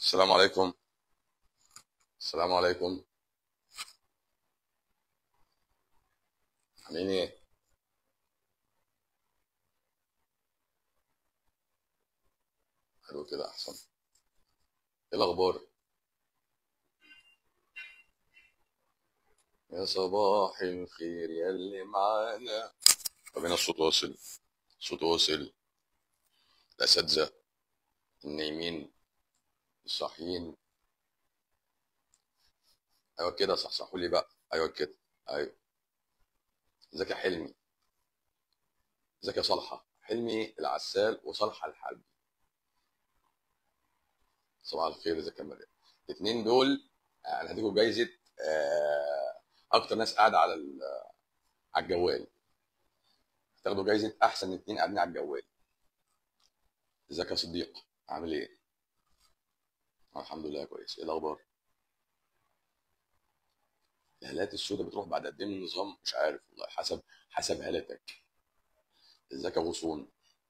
السلام عليكم السلام عليكم عاملين ايه حلو كده احسن ايه الاخبار يا صباح الخير يا اللي معانا طب هنا الصوت واصل الصوت واصل الاساتذه النايمين الصاحيين ايوه كده صحصحوا لي بقى ايوه كده ايوه ازيك يا حلمي ازيك يا صالحه حلمي العسال وصالحه الحلبي صباح الخير ازيك يا مريم الاثنين دول انا هديكوا جايزه آه، اكتر ناس قاعده على ال- على الجوال تاخدوا جايزه احسن اتنين قاعدين على الجوال ازيك يا صديق عامل ايه آه، الحمد لله كويس ايه الاخبار الهالات السوداء بتروح بعد قد ايه من النظام مش عارف والله حسب حسب هالاتك ازيك يا غصون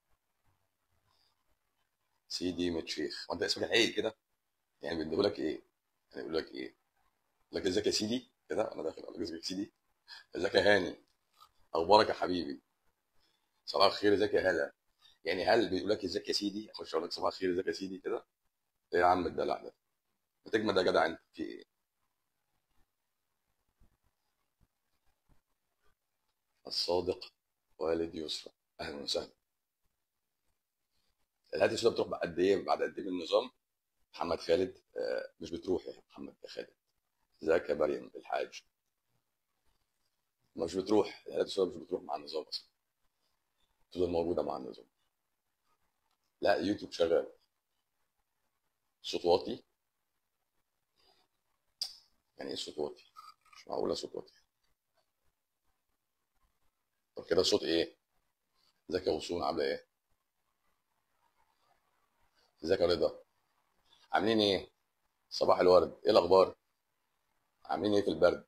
سيدي متشيخ وانت اسمك الحقيقي كده يعني بيدوا لك ايه يعني بيقول لك ايه يقول لك ازيك يا سيدي كده انا داخل اقول لك ازيك يا سيدي ازيك يا هاني اخبارك يا حبيبي صباح الخير ازيك يا هلا يعني هل بيقول لك ازيك يا سيدي اخش اقول لك صباح الخير ازيك يا سيدي كده ايه يا عم الدلع ده ما تجمد يا جدع انت في ايه الصادق والد يسرى اهلا وسهلا الهات السوداء بتروح بعد قد ايه بعد قد ايه من النظام محمد خالد آه، مش بتروح يا محمد خالد ازيك يا مريم الحاج مش بتروح الهات السوداء مش بتروح مع النظام اصلا تفضل موجوده مع النظام لا يوتيوب شغال صوت واطي يعني ايه صوت واطي مش معقوله صوت واطي طب كده صوت ايه ازيك يا غصون عامله ايه ازيك يا رضا عاملين ايه صباح الورد ايه الاخبار عاملين ايه في البرد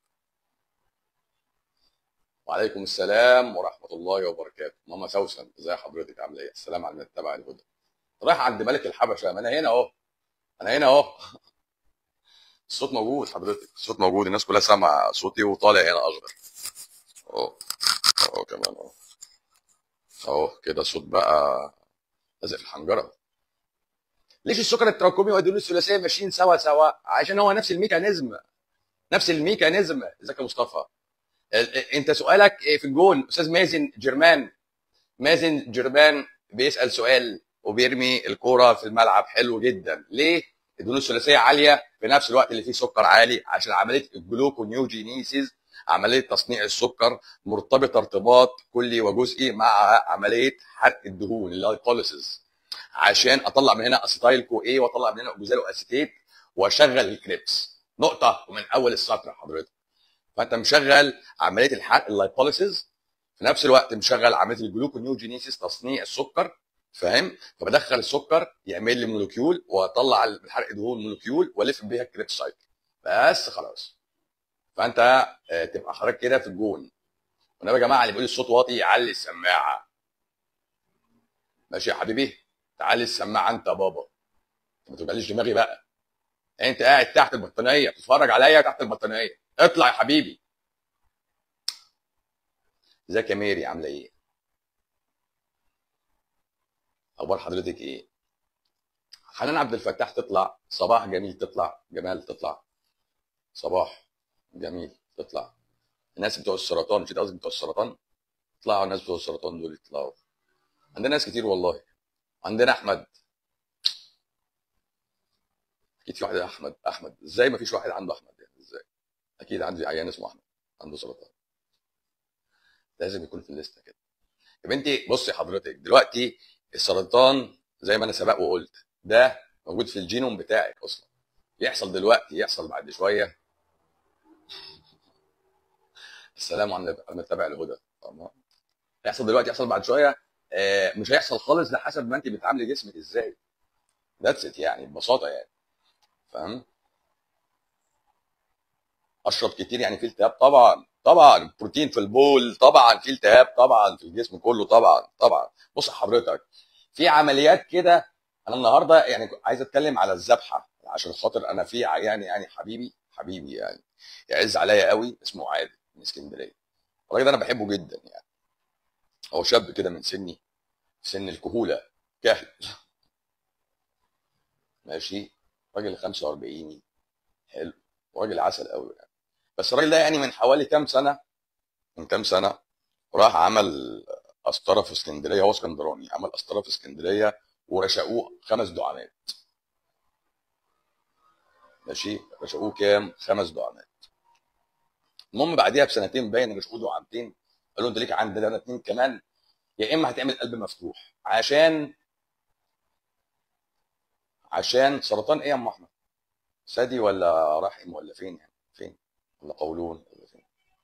وعليكم السلام ورحمه الله وبركاته ماما سوسن ازي حضرتك عامله ايه السلام على النت تبع الهدى رايح عند ملك الحبشه ما انا هنا اهو انا هنا اهو الصوت موجود حضرتك الصوت موجود الناس كلها سامعه صوتي وطالع هنا اصغر اهو اهو كمان اهو اهو كده صوت بقى لازق في الحنجره ليش السكر التراكمي والدهون الثلاثيه ماشيين سوا سوا عشان هو نفس الميكانيزم نفس الميكانيزم ازيك يا مصطفى ال- ال- انت سؤالك إيه في الجون استاذ مازن جرمان مازن جرمان بيسال سؤال وبيرمي الكوره في الملعب حلو جدا ليه الدهون الثلاثيه عاليه في نفس الوقت اللي فيه سكر عالي عشان عمليه الجلوكونيوجينيسيس عمليه تصنيع السكر مرتبطه ارتباط كلي وجزئي مع عمليه حرق الدهون اللايبوليسيس عشان اطلع من هنا اسيتايل كو ايه واطلع من هنا اوكزالو اسيتيت واشغل الكريبس نقطه ومن اول السطر حضرتك فانت مشغل عمليه الحرق اللايبوليسيس في نفس الوقت مشغل عمليه الجلوكونيوجينيسيس تصنيع السكر فاهم فبدخل السكر يعمل لي مولكيول واطلع من حرق دهون مولكيول والف بيها الكريبس سايكل بس خلاص فانت آه، تبقى حضرتك كده في الجون والنبي يا جماعه اللي بيقول الصوت واطي يعلي السماعه ماشي يا حبيبي تعالي السماعه انت يا بابا ما توجعليش دماغي بقى انت قاعد تحت البطانيه بتتفرج عليا تحت البطانيه اطلع يا حبيبي ازيك يا ميري عامله ايه اخبار حضرتك ايه حنان عبد الفتاح تطلع صباح جميل تطلع جمال تطلع صباح جميل تطلع الناس بتوع السرطان مش قصدي بتوع السرطان يطلعوا الناس بتوع السرطان دول يطلعوا عندنا ناس كتير والله عندنا احمد اكيد في واحد احمد احمد ازاي ما فيش واحد عنده احمد يعني ازاي اكيد عندي عيان اسمه احمد عنده سرطان لازم يكون في الليسته كده يا بنتي بصي حضرتك دلوقتي السرطان زي ما انا سبق وقلت ده موجود في الجينوم بتاعك اصلا يحصل دلوقتي يحصل بعد شويه السلام على النبي انا متابع الهدى تمام يحصل دلوقتي يحصل بعد شويه آه، مش هيحصل خالص ده حسب ما انت بتعاملي جسمك ازاي ذاتس ات يعني ببساطه يعني فاهم اشرب كتير يعني في التهاب طبعا طبعا بروتين في البول طبعا في التهاب طبعا في الجسم كله طبعا طبعا بص حضرتك في عمليات كده انا النهارده يعني عايز اتكلم على الذبحه عشان خاطر انا في عيان يعني حبيبي حبيبي يعني يعز عليا قوي اسمه عادل من اسكندريه الراجل ده انا بحبه جدا يعني هو شاب كده من سني سن الكهوله كهل ماشي راجل 45 حلو وراجل عسل قوي يعني بس الراجل ده يعني من حوالي كام سنه من كام سنه راح عمل قسطره في اسكندريه هو اسكندراني عمل قسطره في اسكندريه ورشقوه خمس دعامات ماشي رشقوه كام؟ خمس دعامات المهم بعديها بسنتين باين رشقوه دعامتين قالوا انت ليك عندنا اتنين كمان يا اما هتعمل قلب مفتوح عشان عشان سرطان ايه يا ام احمد؟ ثدي ولا رحم ولا فين يعني؟ فين؟ ولا قولون ولا فين؟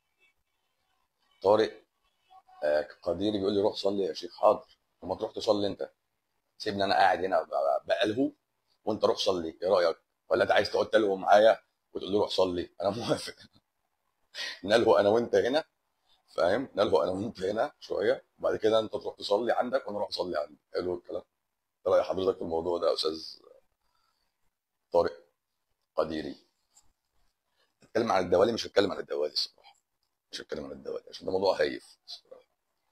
طارق آه، قديري بيقول لي روح صلي يا شيخ حاضر وما تروح تصلي انت سيبني انا قاعد هنا ب- بقلهو وانت روح صلي ايه رايك؟ ولا انت عايز تقعد تلهو معايا وتقول له روح صلي انا موافق نلهو انا وانت هنا فاهم نلهو انا وانت هنا شويه وبعد كده انت تروح تصلي عندك وانا اروح اصلي عندي حلو الكلام ايه راي حضرتك في الموضوع ده يا استاذ طارق قديري اتكلم عن الدوالي مش هتكلم عن الدوالي الصراحه مش هتكلم عن الدوالي عشان ده موضوع هايف الصراحه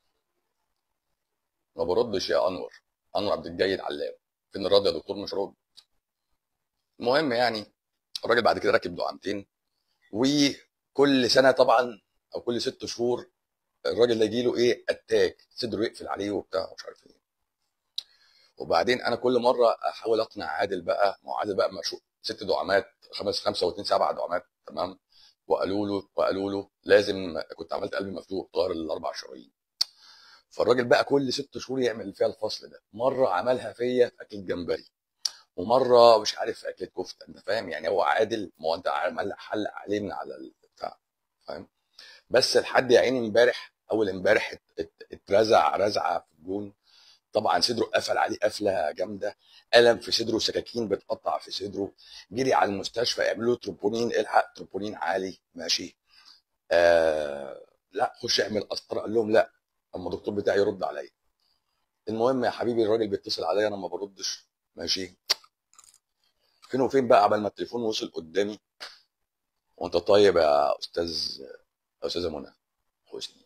ما بردش يا انور انور عبد الجيد علام فين الرد يا دكتور مش رد المهم يعني الراجل بعد كده راكب دعامتين وكل سنه طبعا او كل ست شهور الراجل ده يجي له ايه اتاك صدره يقفل عليه وبتاع ومش عارف ايه وبعدين انا كل مره احاول اقنع عادل بقى ما هو عادل بقى مشهور ست دعامات خمس خمسه واثنين سبعه دعامات تمام وقالوا له وقالوا له لازم كنت عملت قلبي مفتوح طاهر الاربع شرايين فالراجل بقى كل ست شهور يعمل فيها الفصل ده مره عملها فيا في اكل جمبري ومره مش عارف في اكل كفته انت فاهم يعني هو عادل ما هو انت عمل حلق عليه من على البتاع فاهم بس لحد يا عيني امبارح اول امبارح ات- ات- اترزع رزعه في الجون طبعا صدره قفل عليه قفله جامده الم في صدره سكاكين بتقطع في صدره جري على المستشفى يعملوا له تروبونين الحق تروبونين عالي ماشي آه لا خش اعمل قسطره قال لهم لا اما الدكتور بتاعي يرد عليا المهم يا حبيبي الراجل بيتصل عليا انا ما بردش ماشي فين وفين بقى قبل ما التليفون وصل قدامي وانت طيب يا استاذ يا استاذه منى حسني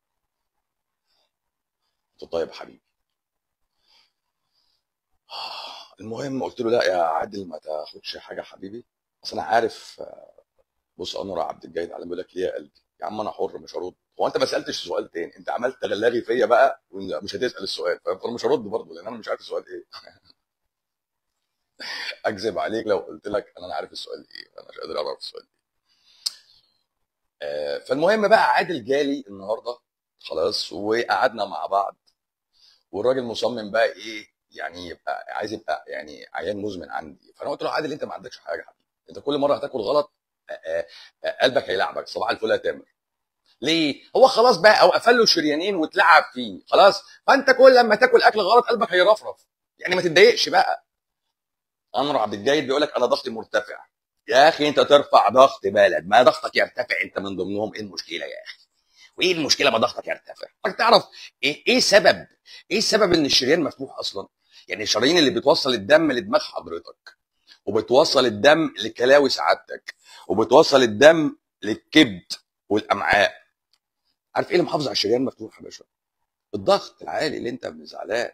انت طيب يا حبيبي المهم قلت له لا يا عادل ما تاخدش حاجه يا حبيبي اصل انا عارف بص انور عبد الجيد على بيقول لك ليه يا قلبي يا عم انا حر مش هرد هو انت ما سالتش سؤال تاني انت عملت تغلغي فيا بقى ومش هتسال السؤال فاهم؟ فانا مش هرد برضه لان انا مش عارف السؤال ايه اكذب عليك لو قلت لك انا عارف السؤال ايه انا مش قادر اعرف السؤال ايه آه، فالمهم بقى عادل جالي النهارده خلاص وقعدنا مع بعض والراجل مصمم بقى ايه يعني يبقى عايز يبقى يعني عيان مزمن عندي فانا قلت له عادل انت ما عندكش حاجه يا حبيبي انت كل مره هتاكل غلط آه، آه، آه، قلبك هيلعبك صباح الفل يا تامر ليه؟ هو خلاص بقى او قفل له شريانين واتلعب فيه خلاص فانت كل لما تاكل اكل غلط قلبك هيرفرف يعني ما تتضايقش بقى انور عبد الجيد بيقول لك انا ضغطي مرتفع يا اخي انت ترفع ضغط بلد ما ضغطك يرتفع انت من ضمنهم ايه المشكله يا اخي وايه المشكله ما ضغطك يرتفع انت تعرف ايه ايه سبب ايه سبب ان الشريان مفتوح اصلا يعني الشرايين اللي بتوصل الدم لدماغ حضرتك وبتوصل الدم لكلاوي سعادتك وبتوصل الدم للكبد والامعاء عارف ايه اللي محافظ على الشريان مفتوح يا باشا الضغط العالي اللي انت زعلان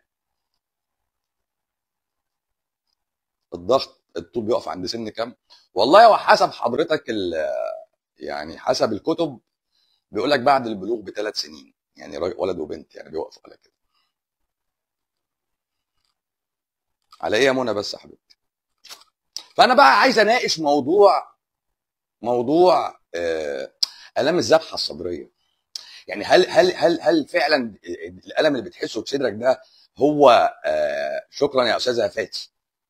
الضغط الطول بيقف عند سن كام والله هو حسب حضرتك ال- يعني حسب الكتب بيقول لك بعد البلوغ بثلاث سنين يعني راجل- ولد وبنت يعني بيوقفوا على كده على ايه يا منى بس يا حبيبتي فانا بقى عايز اناقش موضوع موضوع آه، الام الذبحه الصدريه يعني هل هل هل هل فعلا الالم اللي بتحسه في صدرك ده هو آه، شكرا يا استاذه فاتي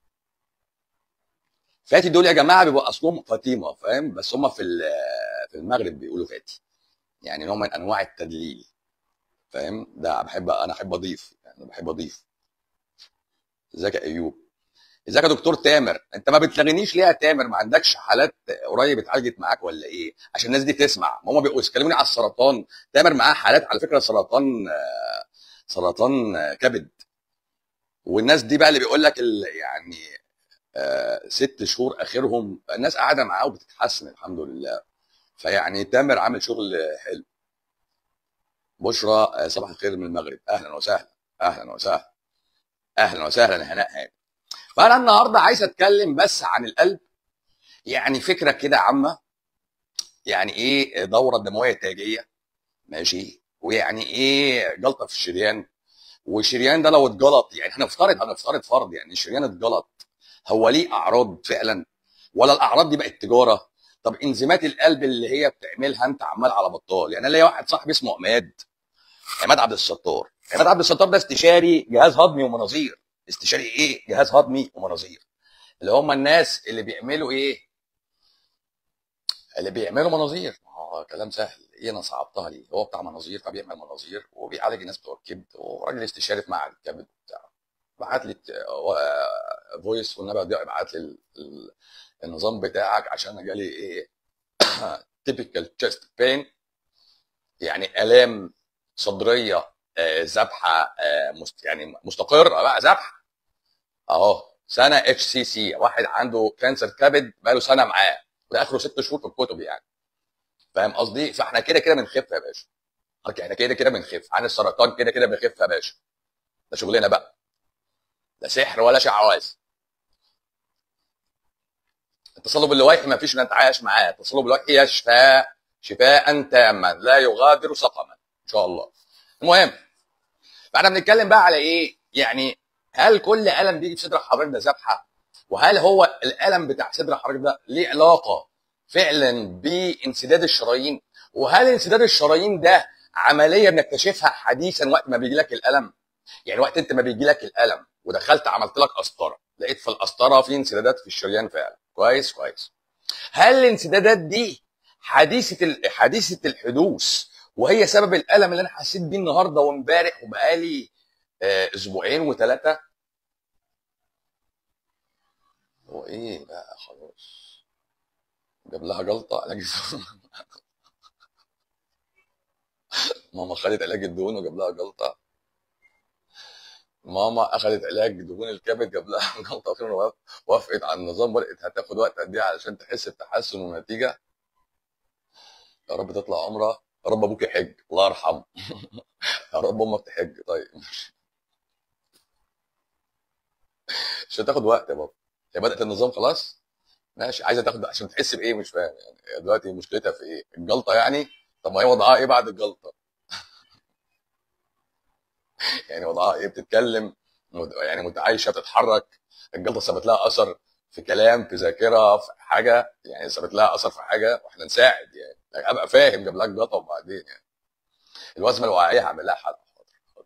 فاتي دول يا جماعه بيبقوا اصلهم فاطمه فاهم بس هم في ال- في المغرب بيقولوا فاتي يعني نوع من انواع التدليل فاهم ده بحب انا احب اضيف يعني بحب اضيف ازيك يا ايوب ازيك يا دكتور تامر انت ما بتلغينيش ليه يا تامر ما عندكش حالات قريب اتعالجت معاك ولا ايه عشان الناس دي تسمع ما هم بيبقوا يكلموني على السرطان تامر معاه حالات على فكره سرطان آه، سرطان آه، كبد والناس دي بقى اللي بيقول لك ال- يعني آه ست شهور اخرهم الناس قاعده معاه وبتتحسن الحمد لله فيعني تامر عامل شغل حلو بشرى آه صباح الخير من المغرب اهلا وسهلا اهلا وسهلا اهلا وسهلا هناء هاني فانا النهارده عايز اتكلم بس عن القلب يعني فكره كده عامه يعني ايه دوره دمويه تاجيه ماشي ويعني ايه جلطه في الشريان والشريان ده لو اتجلط يعني هنفترض هنفترض فرض يعني الشريان اتجلط هو ليه اعراض فعلا ولا الاعراض دي بقت تجاره طب انزيمات القلب اللي هي بتعملها انت عمال على بطال يعني انا ليا واحد صاحبي اسمه عماد عماد عبد الستار عماد عبد الستار ده استشاري جهاز هضمي ومناظير استشاري ايه جهاز هضمي ومناظير اللي هم الناس اللي بيعملوا ايه اللي بيعملوا مناظير ما هو كلام سهل ايه انا صعبتها ليه هو بتاع مناظير فبيعمل مناظير وبيعالج الناس بتوع الكبد وراجل استشاري في معهد الكبد وبتاع بعت لي فويس والنبي ابعت لي ال- ال- النظام بتاعك عشان انا جالي ايه تيبيكال تشيست بين يعني الام صدريه آه، ذبحه آه، مست يعني مستقره بقى ذبحه اهو سنه اتش سي سي واحد عنده كانسر كبد بقاله سنه معاه وده اخره ست شهور في الكتب يعني فاهم قصدي فاحنا كده كده بنخف يا باشا احنا كده كده بنخف عن السرطان كده كده بنخف يا باشا ده شغلنا بقى لا سحر ولا شعوذه التصلب اللويحي ما فيش نتعايش معاه التصلب اللويحي يشفى شفاء تاما لا يغادر سقما ان شاء الله المهم فاحنا بنتكلم بقى على ايه يعني هل كل الم بيجي في صدر حضرتك ده ذبحه وهل هو الالم بتاع صدر حضرتك ده ليه علاقه فعلا بانسداد الشرايين وهل انسداد الشرايين ده عمليه بنكتشفها حديثا وقت ما بيجي لك الالم يعني وقت انت ما بيجي لك الالم ودخلت عملت لك قسطره لقيت في القسطره في انسدادات في الشريان فعلا كويس كويس هل الانسدادات دي حديثه ال- حديثه الحدوث وهي سبب الالم اللي انا حسيت بيه النهارده وامبارح وبقالي آه، اسبوعين وثلاثه هو ايه بقى خلاص جاب لها جلطه علاج الدهون ماما خدت علاج الدهون وجاب لها جلطه ماما اخذت علاج دهون الكبد جاب لها جلطه اخيرا وافق- وافقت على النظام ولقيت هتاخد وقت قد ايه علشان تحس بتحسن ونتيجه يا رب تطلع عمره يا رب ابوك يحج الله يرحمه يا رب امك تحج طيب مش هتاخد وقت يا بابا هي بدات النظام خلاص ماشي عايزه تاخد عشان تحس بايه مش فاهم يعني هي دلوقتي مشكلتها في ايه الجلطه يعني طب ما هي وضعها ايه بعد الجلطه يعني وضعها ايه بتتكلم مت- يعني متعايشه بتتحرك الجلطه سابت لها اثر في كلام في ذاكره في حاجه يعني سابت لها اثر في حاجه واحنا نساعد يعني يعني ابقى فاهم جاب لك جلطه وبعدين يعني الوزمه الوعائيه هعمل لها حلقه حاضر حاضر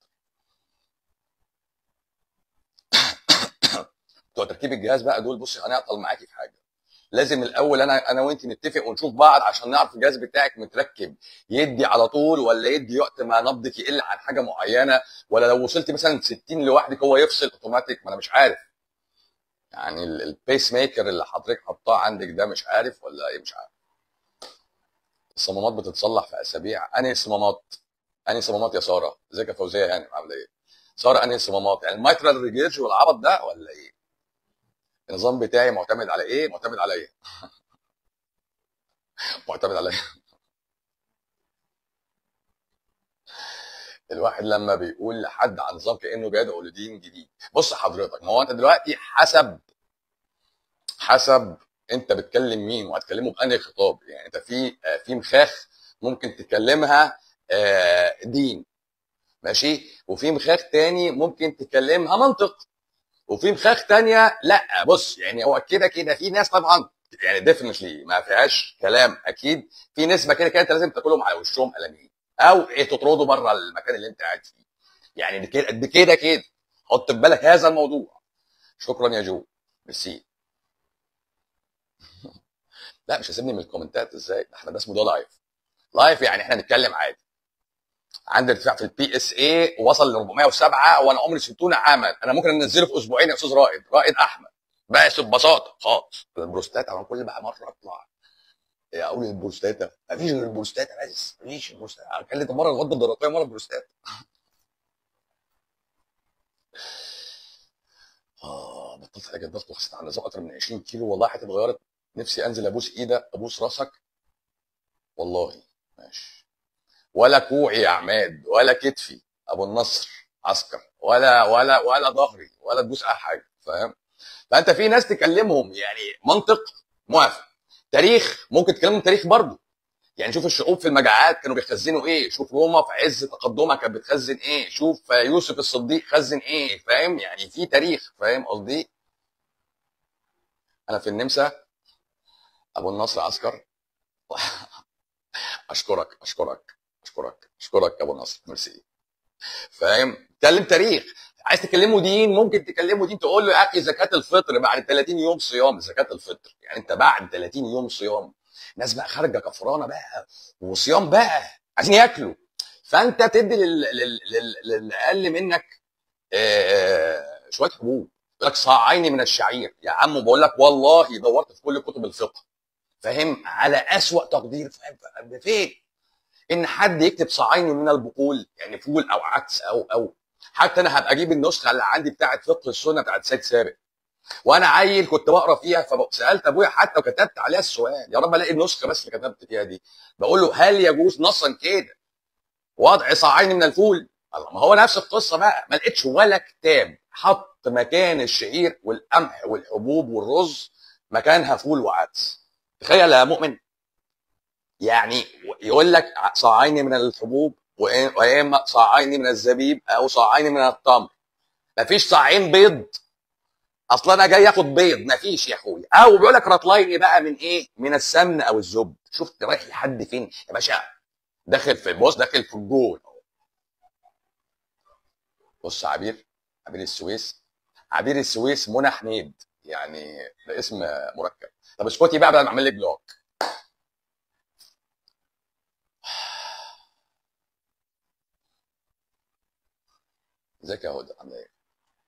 حاضر بتوع تركيب الجهاز بقى دول بصي هنعطل معاكي في حاجه لازم الاول انا انا وانت نتفق ونشوف بعض عشان نعرف الجهاز بتاعك متركب يدي على طول ولا يدي وقت ما نبضك يقل عن حاجه معينه ولا لو وصلت مثلا 60 لوحدك هو يفصل اوتوماتيك ما انا مش عارف يعني ال- البيس ميكر اللي حضرتك حطاه عندك ده مش عارف ولا ايه مش عارف الصمامات بتتصلح في اسابيع انهي صمامات انهي صمامات يا ساره ازيك يا فوزيه يعني عامله ايه ساره انهي صمامات يعني المايترال ريجيرج والعبط ده ولا ايه النظام بتاعي معتمد على ايه معتمد على ايه معتمد على ايه الواحد لما بيقول لحد عن نظام كانه بيدعو لدين جديد بص حضرتك ما هو انت دلوقتي حسب حسب انت بتكلم مين وهتكلمه بانهي خطاب يعني انت في آه، في مخاخ ممكن تكلمها آه، دين ماشي وفي مخاخ تاني ممكن تكلمها منطق وفي مخاخ تانية لا بص يعني هو كده كده في ناس طبعا يعني ديفنتلي ما فيهاش كلام اكيد في نسبه كده كده انت لازم تاكلهم على وشهم قلمين او ايه تطرده بره المكان اللي انت قاعد فيه يعني دي كده دي كده كده حط في بالك هذا الموضوع شكرا يا جو ميرسي لا مش هسيبني من الكومنتات ازاي ده احنا ده اسمه ده لايف لايف يعني احنا نتكلم عادي عندي ارتفاع في البي اس اي وصل ل 407 وانا عمري 60 عاما انا ممكن انزله في اسبوعين يا استاذ رائد رائد احمد بس ببساطه خالص البروستاتا انا كل بقى مره اطلع اقول البروستاتا مفيش غير البروستاتا بس مفيش البروستاتا كلمت مره الغده الدرقيه مره البروستاتا بطلت علاج الضغط وخسيت على النظام اكتر من 20 كيلو والله حياتي اتغيرت نفسي انزل ابوس ايدك ابوس راسك والله ماشي ولا كوعي يا عماد ولا كتفي ابو النصر عسكر ولا ولا ولا ظهري ولا تبوس اي حاجه فاهم فانت في ناس تكلمهم يعني منطق موافق تاريخ ممكن تكلمهم تاريخ برضه يعني شوف الشعوب في المجاعات كانوا بيخزنوا ايه شوف روما في عز تقدمها كانت بتخزن ايه شوف يوسف الصديق خزن ايه فاهم يعني في تاريخ فاهم قصدي انا في النمسا ابو النصر عسكر اشكرك اشكرك اشكرك اشكرك يا ابو النصر ميرسي فاهم تكلم تاريخ عايز تكلمه دين ممكن تكلمه دين تقول له يا اخي زكاه الفطر بعد 30 يوم صيام زكاه الفطر يعني انت بعد 30 يوم صيام ناس بقى خارجه كفرانه بقى وصيام بقى عايزين ياكلوا فانت تدي لل- لل- لل- للاقل منك آه، شويه حبوب يقول لك صاعين من الشعير يا عم بقول لك والله دورت في كل كتب الفقه فاهم على اسوأ تقدير فاهم فين ان حد يكتب صاعين من البقول يعني فول او عدس او او حتى انا هبقى اجيب النسخه اللي عندي بتاعه فقه السنه بتاعه سيد سابق وانا عيل كنت بقرا فيها فسالت ابويا حتى وكتبت عليها السؤال يا رب الاقي النسخه بس اللي كتبت فيها دي بقول له هل يجوز نصا كده وضع صاعين من الفول الله ما هو نفس القصه بقى ما لقيتش ولا كتاب حط مكان الشعير والقمح والحبوب والرز مكانها فول وعدس تخيل يا مؤمن يعني يقول لك صاعين من الحبوب وإن- واما صاعين من الزبيب او صاعين من التمر مفيش صاعين بيض اصلا انا جاي اخد بيض مفيش يا اخويا او بيقول لك رطلين بقى من ايه من السمن او الزبد شفت رايح لحد فين يا باشا داخل في بص داخل في الجول بص عبير عبير السويس عبير السويس منى حميد يعني ده اسم مركب طب اسكتي بقى بدل ما اعمل لك بلوك ازيك يا هدى عامله ايه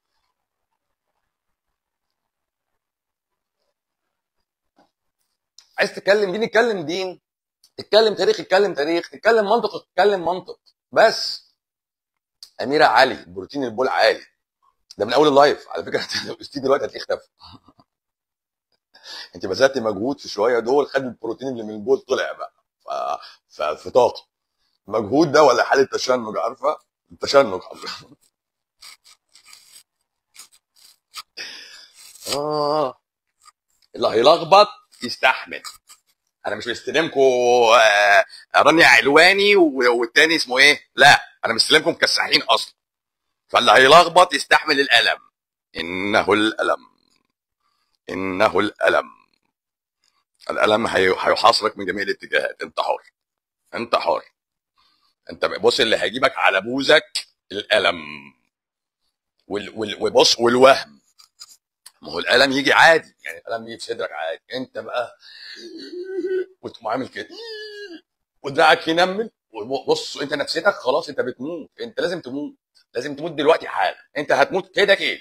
عايز تتكلم دين اتكلم دين تتكلم تاريخ اتكلم تاريخ تتكلم منطق اتكلم منطق بس اميره علي بروتين البول عالي ده من اول اللايف على فكره انت لو قستيه دلوقتي هتلاقيه اختفى انت بذلتي مجهود في شويه دول خد البروتين اللي من البول طلع بقى ف... ففي طاقه مجهود ده ولا حاله تشنج عارفه التشنج حرفيا اه اللي هيلخبط يستحمل انا مش مستلمكم آه، رانيا علواني و- والتاني اسمه ايه لا انا مستلمكم كساحين اصلا فاللي هيلخبط يستحمل الالم انه الالم انه الالم الالم هي- هيحاصرك من جميع الاتجاهات انت حر انت حر انت بص اللي هيجيبك على بوزك الالم وال... وال... وبص والوهم ما هو الالم يجي عادي يعني الالم يجي في صدرك عادي انت بقى وتقوم عامل كده ودراعك ينمل وبص انت نفسيتك خلاص انت بتموت انت لازم تموت لازم تموت دلوقتي حالا انت هتموت كده كده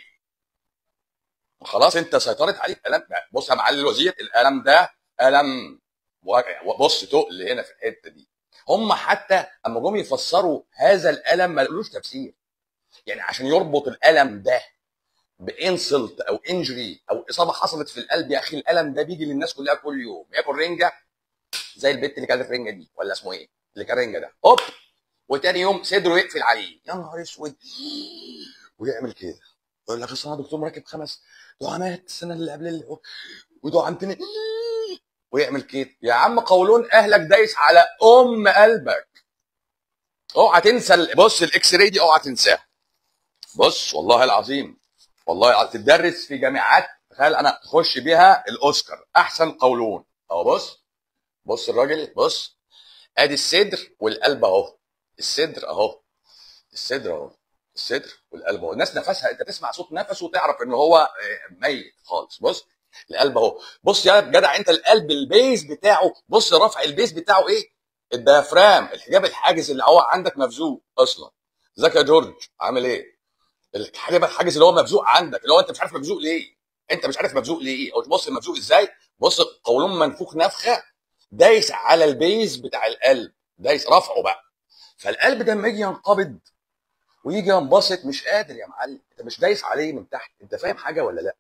خلاص انت سيطرت عليك الم بص يا معالي الوزير الالم ده الم وجع بص تقل هنا في الحته دي هم حتى اما جم يفسروا هذا الالم ما لقوش تفسير يعني عشان يربط الالم ده بانسلت او انجري او اصابه حصلت في القلب يا اخي الالم ده بيجي للناس كلها كل يوم ياكل رنجه زي البت اللي كانت الرنجه دي ولا اسمه ايه اللي كان رنجه ده هوب وتاني يوم صدره يقفل عليه يا نهار اسود ويعمل كده يقول لك اصل انا دكتور مركب خمس دعامات السنه اللي قبل اللي ودعامتين ويعمل كده يا عم قولون اهلك دايس على ام قلبك اوعى تنسى ال- بص الاكس راي دي اوعى تنساها بص والله العظيم والله العظيم تدرس في جامعات تخيل انا تخش بيها الاوسكار احسن قولون اهو بص بص الراجل بص ادي الصدر والقلب اهو الصدر اهو الصدر اهو الصدر والقلب اهو الناس نفسها انت تسمع صوت نفسه وتعرف ان هو آه، ميت خالص بص القلب اهو بص يا جدع انت القلب البيز بتاعه بص رفع البيز بتاعه ايه الديافرام الحجاب الحاجز اللي هو عندك مفزوق اصلا ازيك يا جورج عامل ايه الحجاب الحاجز اللي هو مفزوق عندك اللي هو انت مش عارف مفزوق ليه انت مش عارف مفزوق ليه او بص المفزوق ازاي بص قولون منفوخ نفخه دايس على البيز بتاع القلب دايس رفعه بقى فالقلب ده لما يجي ينقبض ويجي ينبسط مش قادر يا معلم انت مش دايس عليه من تحت انت فاهم حاجه ولا لا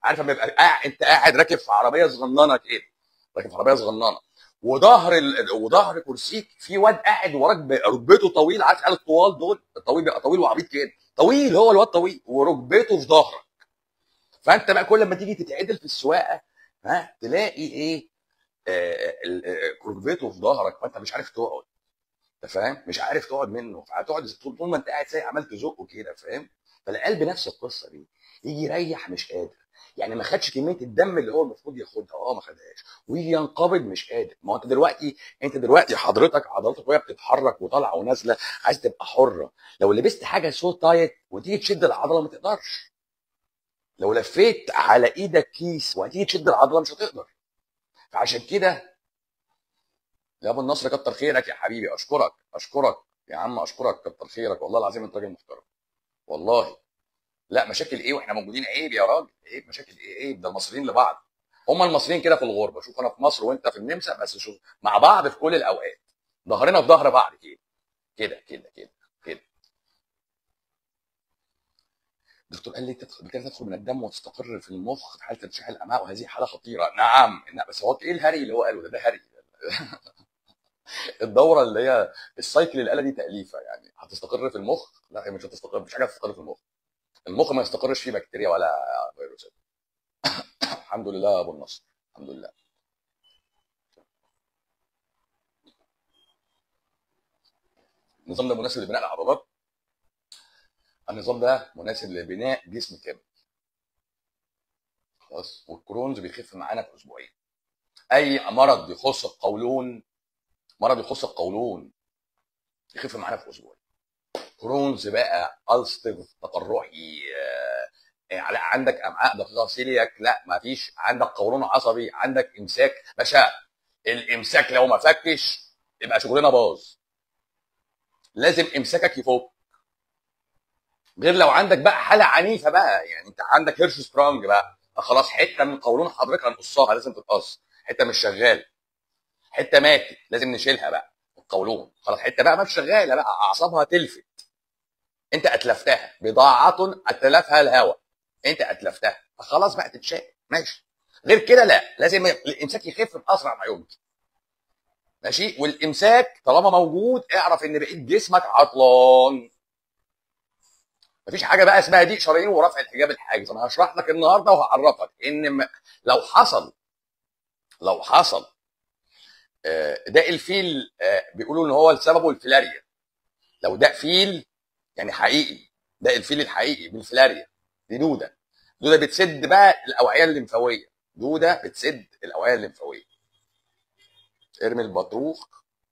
عارف لما يبقى قاعد انت قاعد راكب في عربيه صغننه كده راكب في عربيه صغننه وظهر ال... وظهر كرسيك في واد قاعد وراك ب- ركبته طويل عارف قال الطوال دول الطويل بيبقى طويل وعبيط كده طويل هو الواد طويل وركبته في ظهرك فانت بقى كل ما تيجي تتعدل في السواقه ها تلاقي ايه آه، ال- آه، ركبته في ظهرك فانت مش عارف تقعد انت فاهم مش عارف تقعد منه فهتقعد طول طول ما انت قاعد سايق عمال تزقه كده فاهم فالقلب نفس القصه دي يجي يريح مش قادر يعني ما خدش كميه الدم اللي هو المفروض ياخدها اه ما خدهاش ويجي ينقبض مش قادر ما هو انت دلوقتي انت دلوقتي حضرتك عضلاتك وهي بتتحرك وطالعه ونازله عايز تبقى حره لو لبست حاجه سو تايت وتيجي تشد العضله ما تقدرش لو لفيت على ايدك كيس وهتيجي تشد العضله مش هتقدر فعشان كده يا ابو النصر كتر خيرك يا حبيبي اشكرك اشكرك يا عم اشكرك كتر خيرك والله العظيم انت راجل محترم والله لا مشاكل ايه واحنا موجودين عيب يا راجل عيب مشاكل ايه عيب ده المصريين لبعض هم المصريين كده في الغربه شوف انا في مصر وانت في النمسا بس شوف مع بعض في كل الاوقات ظهرنا في ظهر بعض كده كده كده كده كده الدكتور قال لي تدخل كده تدخل من الدم وتستقر في المخ في حاله ارتشاح الامعاء وهذه حاله خطيره نعم نعم، بس هو ايه الهري اللي هو قاله ده ده هري الدوره اللي هي السايكل اللي قالها دي تاليفه يعني هتستقر في المخ لا هي مش هتستقر مش حاجه هتستقر في المخ المخ ما يستقرش فيه بكتيريا ولا فيروسات الحمد لله يا ابو النصر الحمد لله النظام ده مناسب لبناء العضلات النظام ده مناسب لبناء جسم كامل خلاص والكرونز بيخف معانا في اسبوعين اي مرض يخص القولون مرض يخص القولون يخف معانا في اسبوعين كرونز بقى الستيف تقرحي آه، آه، لا عندك امعاء دقيقه سيلياك لا ما فيش عندك قولون عصبي عندك امساك باشا الامساك لو ما فكش يبقى شغلنا باظ لازم امساكك يفك غير لو عندك بقى حاله عنيفه بقى يعني انت عندك هيرش سترونج بقى خلاص حته من قولون حضرتك هنقصها لازم تتقص حته مش شغال حته ماتت لازم نشيلها بقى القولون خلاص حته بقى مش شغاله بقى اعصابها تلفت انت اتلفتها بضاعه اتلفها الهوى انت اتلفتها فخلاص بقى تتشال ماشي غير كده لا لازم الامساك يخف باسرع ما يمكن ماشي والامساك طالما موجود اعرف ان بقيت جسمك عطلان مفيش حاجه بقى اسمها ضيق شرايين ورفع الحجاب الحاجز انا هشرح لك النهارده وهعرفك ان م- لو حصل لو حصل آه، داء الفيل آه، بيقولوا ان هو سببه الفيلاريا لو داء فيل يعني حقيقي داء الفيل الحقيقي بالفيلاريا دي دوده دوده بتسد بقى الاوعيه الليمفاويه دوده بتسد الاوعيه الليمفاويه ارمي البطروخ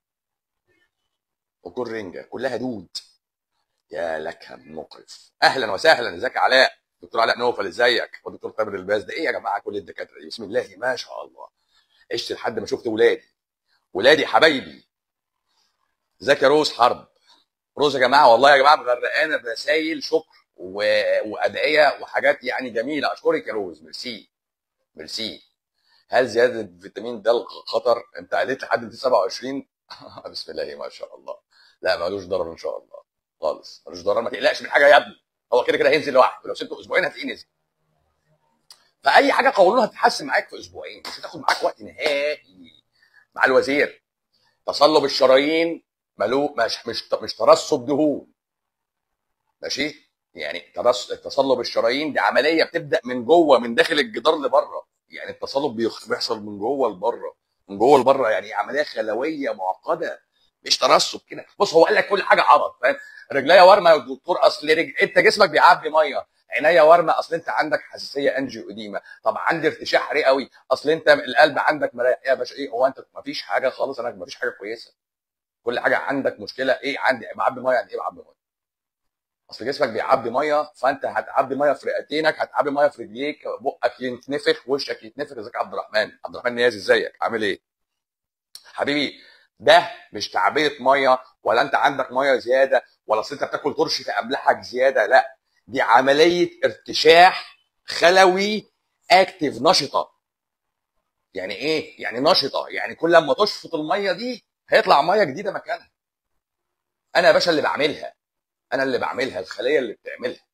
وكل رنجه كلها دود يا لك مقرف اهلا وسهلا ازيك يا علاء دكتور علاء نوفل ازيك ودكتور تامر الباز ده ايه يا جماعه كل الدكاتره دي بسم الله ما شاء الله عشت لحد ما شفت ولادي ولادي حبايبي ازيك يا روز حرب روز يا جماعه والله يا جماعه مغرقانه برسايل شكر و... وادعيه وحاجات يعني جميله اشكرك يا روز ميرسي ميرسي هل زياده فيتامين د خطر انت قلت لحد 27 بسم الله ما شاء الله لا ملوش ضرر ان شاء الله خالص ملوش ضرر ما تقلقش من حاجه يا ابني هو كده كده هينزل لوحده لو سبته اسبوعين هتلاقيه نزل فاي حاجه قولون هتتحسن معاك في اسبوعين مش هتاخد معاك وقت نهائي مع الوزير تصلب الشرايين ملو مش مش مش ترسب دهون ماشي يعني ترس تصلب الشرايين دي عمليه بتبدا من جوه من داخل الجدار لبره يعني التصلب بيخ- بيحصل من جوه لبره من جوه لبره يعني عمليه خلويه معقده مش ترسب كده بص هو قال لك كل حاجه عبط فاهم رجليا ورمه يا دكتور اصل رج... انت جسمك بيعبي ميه عينيا ورمه اصل انت عندك حساسيه انجيو اديمه طب عندي ارتشاح رئوي اصل انت القلب عندك مرايح يا باشا ايه هو انت مفيش حاجه خالص انا مفيش حاجه كويسه كل حاجه عندك مشكله ايه عندي بعبي ميه يعني ايه بعبي ميه اصل جسمك بيعبي ميه فانت هتعبي ميه في رئتينك هتعبي ميه في رجليك بقك يتنفخ وشك يتنفخ ازيك يا عبد الرحمن عبد الرحمن نيازي ازيك عامل ايه حبيبي ده مش تعبئه ميه ولا انت عندك ميه زياده ولا اصل انت بتاكل ترش في املاحك زياده لا دي عمليه ارتشاح خلوي اكتف نشطه يعني ايه يعني نشطه يعني كل لما تشفط الميه دي هيطلع ميه جديده مكانها انا يا باشا اللي بعملها انا اللي بعملها الخليه اللي بتعملها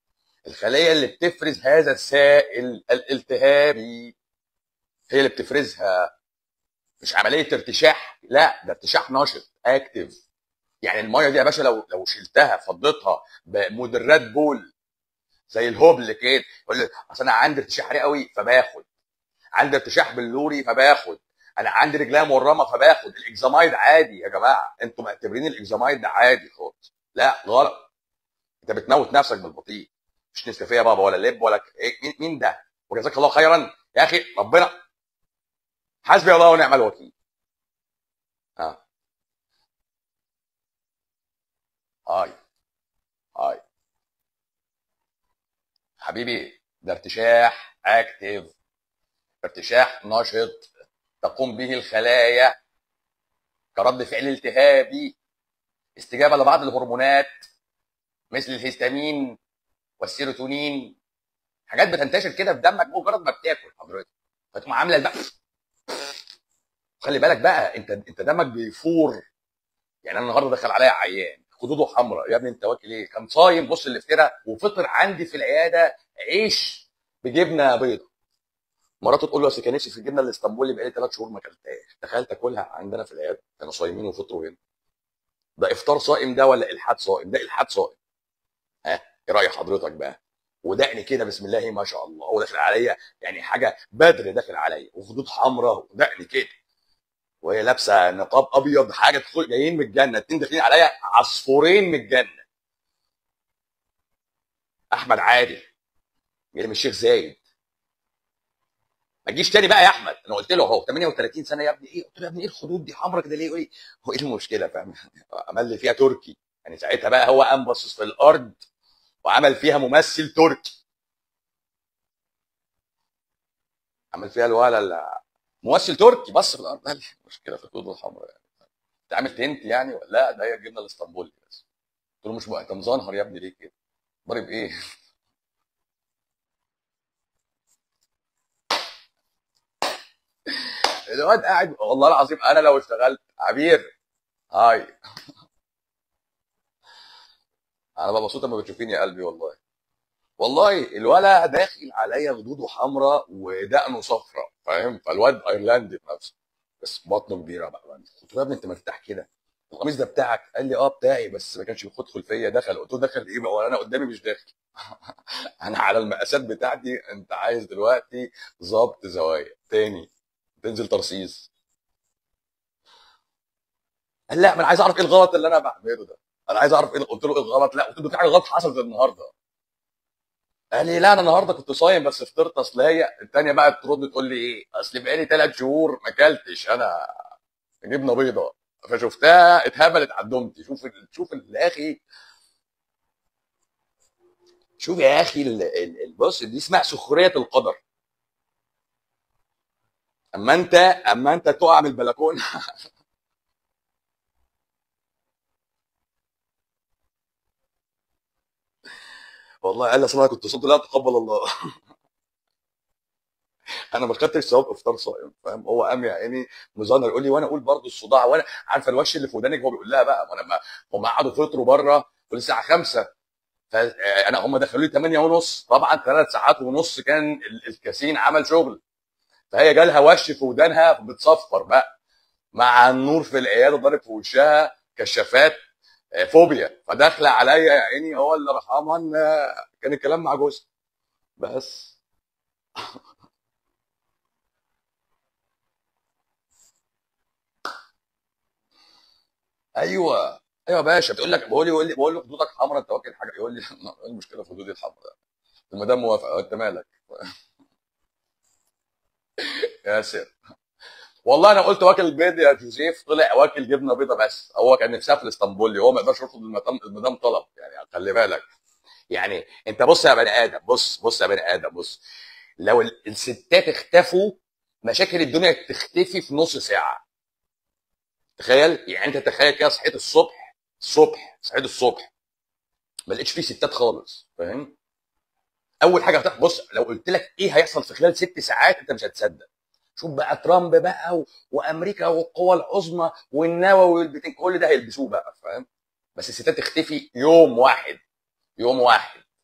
الخليه اللي بتفرز هذا السائل الالتهابي هي اللي بتفرزها مش عمليه ارتشاح لا ده ارتشاح نشط اكتف يعني الميه دي يا باشا لو لو شلتها فضيتها بمدرات بول زي الهبل كده يقول لك اصل انا عندي ارتشاح حراري قوي فباخد عندي ارتشاح بلوري فباخد انا عندي رجليا مورمه فباخد الاكزامايد عادي يا جماعه انتوا معتبرين الاكزامايد ده عادي خالص لا غلط انت بتموت نفسك بالبطيء مش نسكافيه يا بابا ولا لب ولا ك... إيه مين- مين ده وجزاك الله خيرا يا اخي ربنا حسبي الله ونعم الوكيل اه هاي هاي حبيبي ده ارتشاح اكتف ارتشاح نشط تقوم به الخلايا كرد فعل التهابي استجابه لبعض الهرمونات مثل الهستامين والسيروتونين حاجات بتنتشر كده في دمك مجرد ما بتاكل حضرتك فتقوم عامله البقى خلي بالك بقى انت انت دمك بيفور يعني انا النهارده دخل عليا عيان خدوده حمراء يا ابني انت واكل ايه؟ كان صايم بص الافتراء وفطر عندي في العياده عيش بجبنه بيضه مراته تقول له اصل كان نفسي في الجبنه الاسطنبولي بقالي ثلاث شهور ما اكلتهاش تخيل تاكلها عندنا في العياده كانوا صايمين وفطروا هنا ده افطار صائم ده ولا الحاد صائم ده الحاد صائم ها ايه راي حضرتك بقى ودقني كده بسم الله ما شاء الله هو داخل عليا يعني حاجه بدر داخل عليا وخدود حمراء ودقني كده وهي لابسه نقاب ابيض حاجه تدخل جايين من الجنه اتنين داخلين عليا عصفورين من الجنه احمد عادل جاي من الشيخ زايد ما تجيش تاني بقى يا احمد انا قلت له اهو 38 سنه يا ابني ايه قلت له يا ابني ايه الخدود دي حمرا كده ليه يقول لي هو ايه المشكله فاهم عمل لي فيها تركي يعني ساعتها بقى هو قام باصص في الارض وعمل فيها ممثل تركي عمل فيها الولا ال- ممثل تركي بص في الارض قال لي مشكله في الخدود الحمراء يعني انت عامل تنت يعني ولا لا ده هي الجبنه الاسطنبولي بس قلت له مش بقى انت مزنهر يا ابني ليه كده ضارب ايه الواد قاعد والله العظيم انا لو اشتغلت عبير هاي انا ببقى مبسوط لما بتشوفيني يا قلبي والله والله الولا داخل عليا خدوده حمراء ودقنه صفراء فاهم فالواد ايرلندي في نفسه بس بطنه كبيره بقى قلت له يا ابني انت مرتاح كده القميص ده بتاعك قال لي اه بتاعي بس ما كانش بيخد خلفيه دخل قلت له دخل ايه بقى وانا قدامي مش داخل انا على المقاسات بتاعتي انت عايز دلوقتي ظبط زوايا تاني تنزل ترصيص قال لا ما انا عايز اعرف ايه الغلط اللي انا بعمله ده انا عايز اعرف ايه قلت له ايه الغلط لا قلت له في حاجه غلط حصلت النهارده قال لي لا انا النهارده كنت صايم بس فطرت اصل هي الثانيه بقى ترد تقول لي ايه اصل بقالي ثلاث شهور ما اكلتش انا جبنه بيضه فشفتها اتهبلت على دمتي شوف ال- شوف ال- يا اخي شوف يا اخي ال- ال- ال- بص دي اسمها سخريه القدر اما انت اما انت تقع من البلكونه والله قال لي اصل انا كنت صوتي لا تقبل الله انا ما خدتش ثواب افطار صائم فاهم هو قام يا عيني مزنر يقول لي وانا اقول برضه الصداع وانا عارفه الوش اللي في ودانك هو بيقول لها بقى وانا ما هم قعدوا فطروا بره والساعه 5 فانا هم دخلوا لي 8 ونص طبعا ثلاث ساعات ونص كان ال- الكاسين عمل شغل فهي جالها وش في ودانها بتصفر بقى مع النور في العياده ضارب في وشها كشافات آه، فوبيا فداخله عليا يا عيني هو اللي رحمن آه، كان الكلام مع جوزها بس ايوه ايوه يا باشا بتقول لك بقول لي بقول لي بقول له خدودك حمراء انت واكل حاجه يقول لي ايه المشكله في خدودي الحمراء المدام موافقه انت مالك يا سير والله انا قلت واكل بيض يا جوزيف طلع واكل جبنه بيضه بس هو كان نفسها في الاسطنبولي هو ما يقدرش يرفض المدام المدام طلب يعني خلي بالك يعني انت بص يا بني ادم بص بص يا بني ادم بص لو ال- الستات اختفوا مشاكل الدنيا تختفي في نص ساعه تخيل يعني انت تخيل كده صحيت الصبح الصبح صحيت الصبح ما لقيتش فيه ستات خالص فاهم اول حاجه هتحصل بص لو قلت لك ايه هيحصل في خلال ست ساعات انت مش هتصدق شوف بقى ترامب بقى و... وامريكا والقوى العظمى والنووي والبتين كل ده هيلبسوه بقى فاهم بس الستات تختفي يوم واحد يوم واحد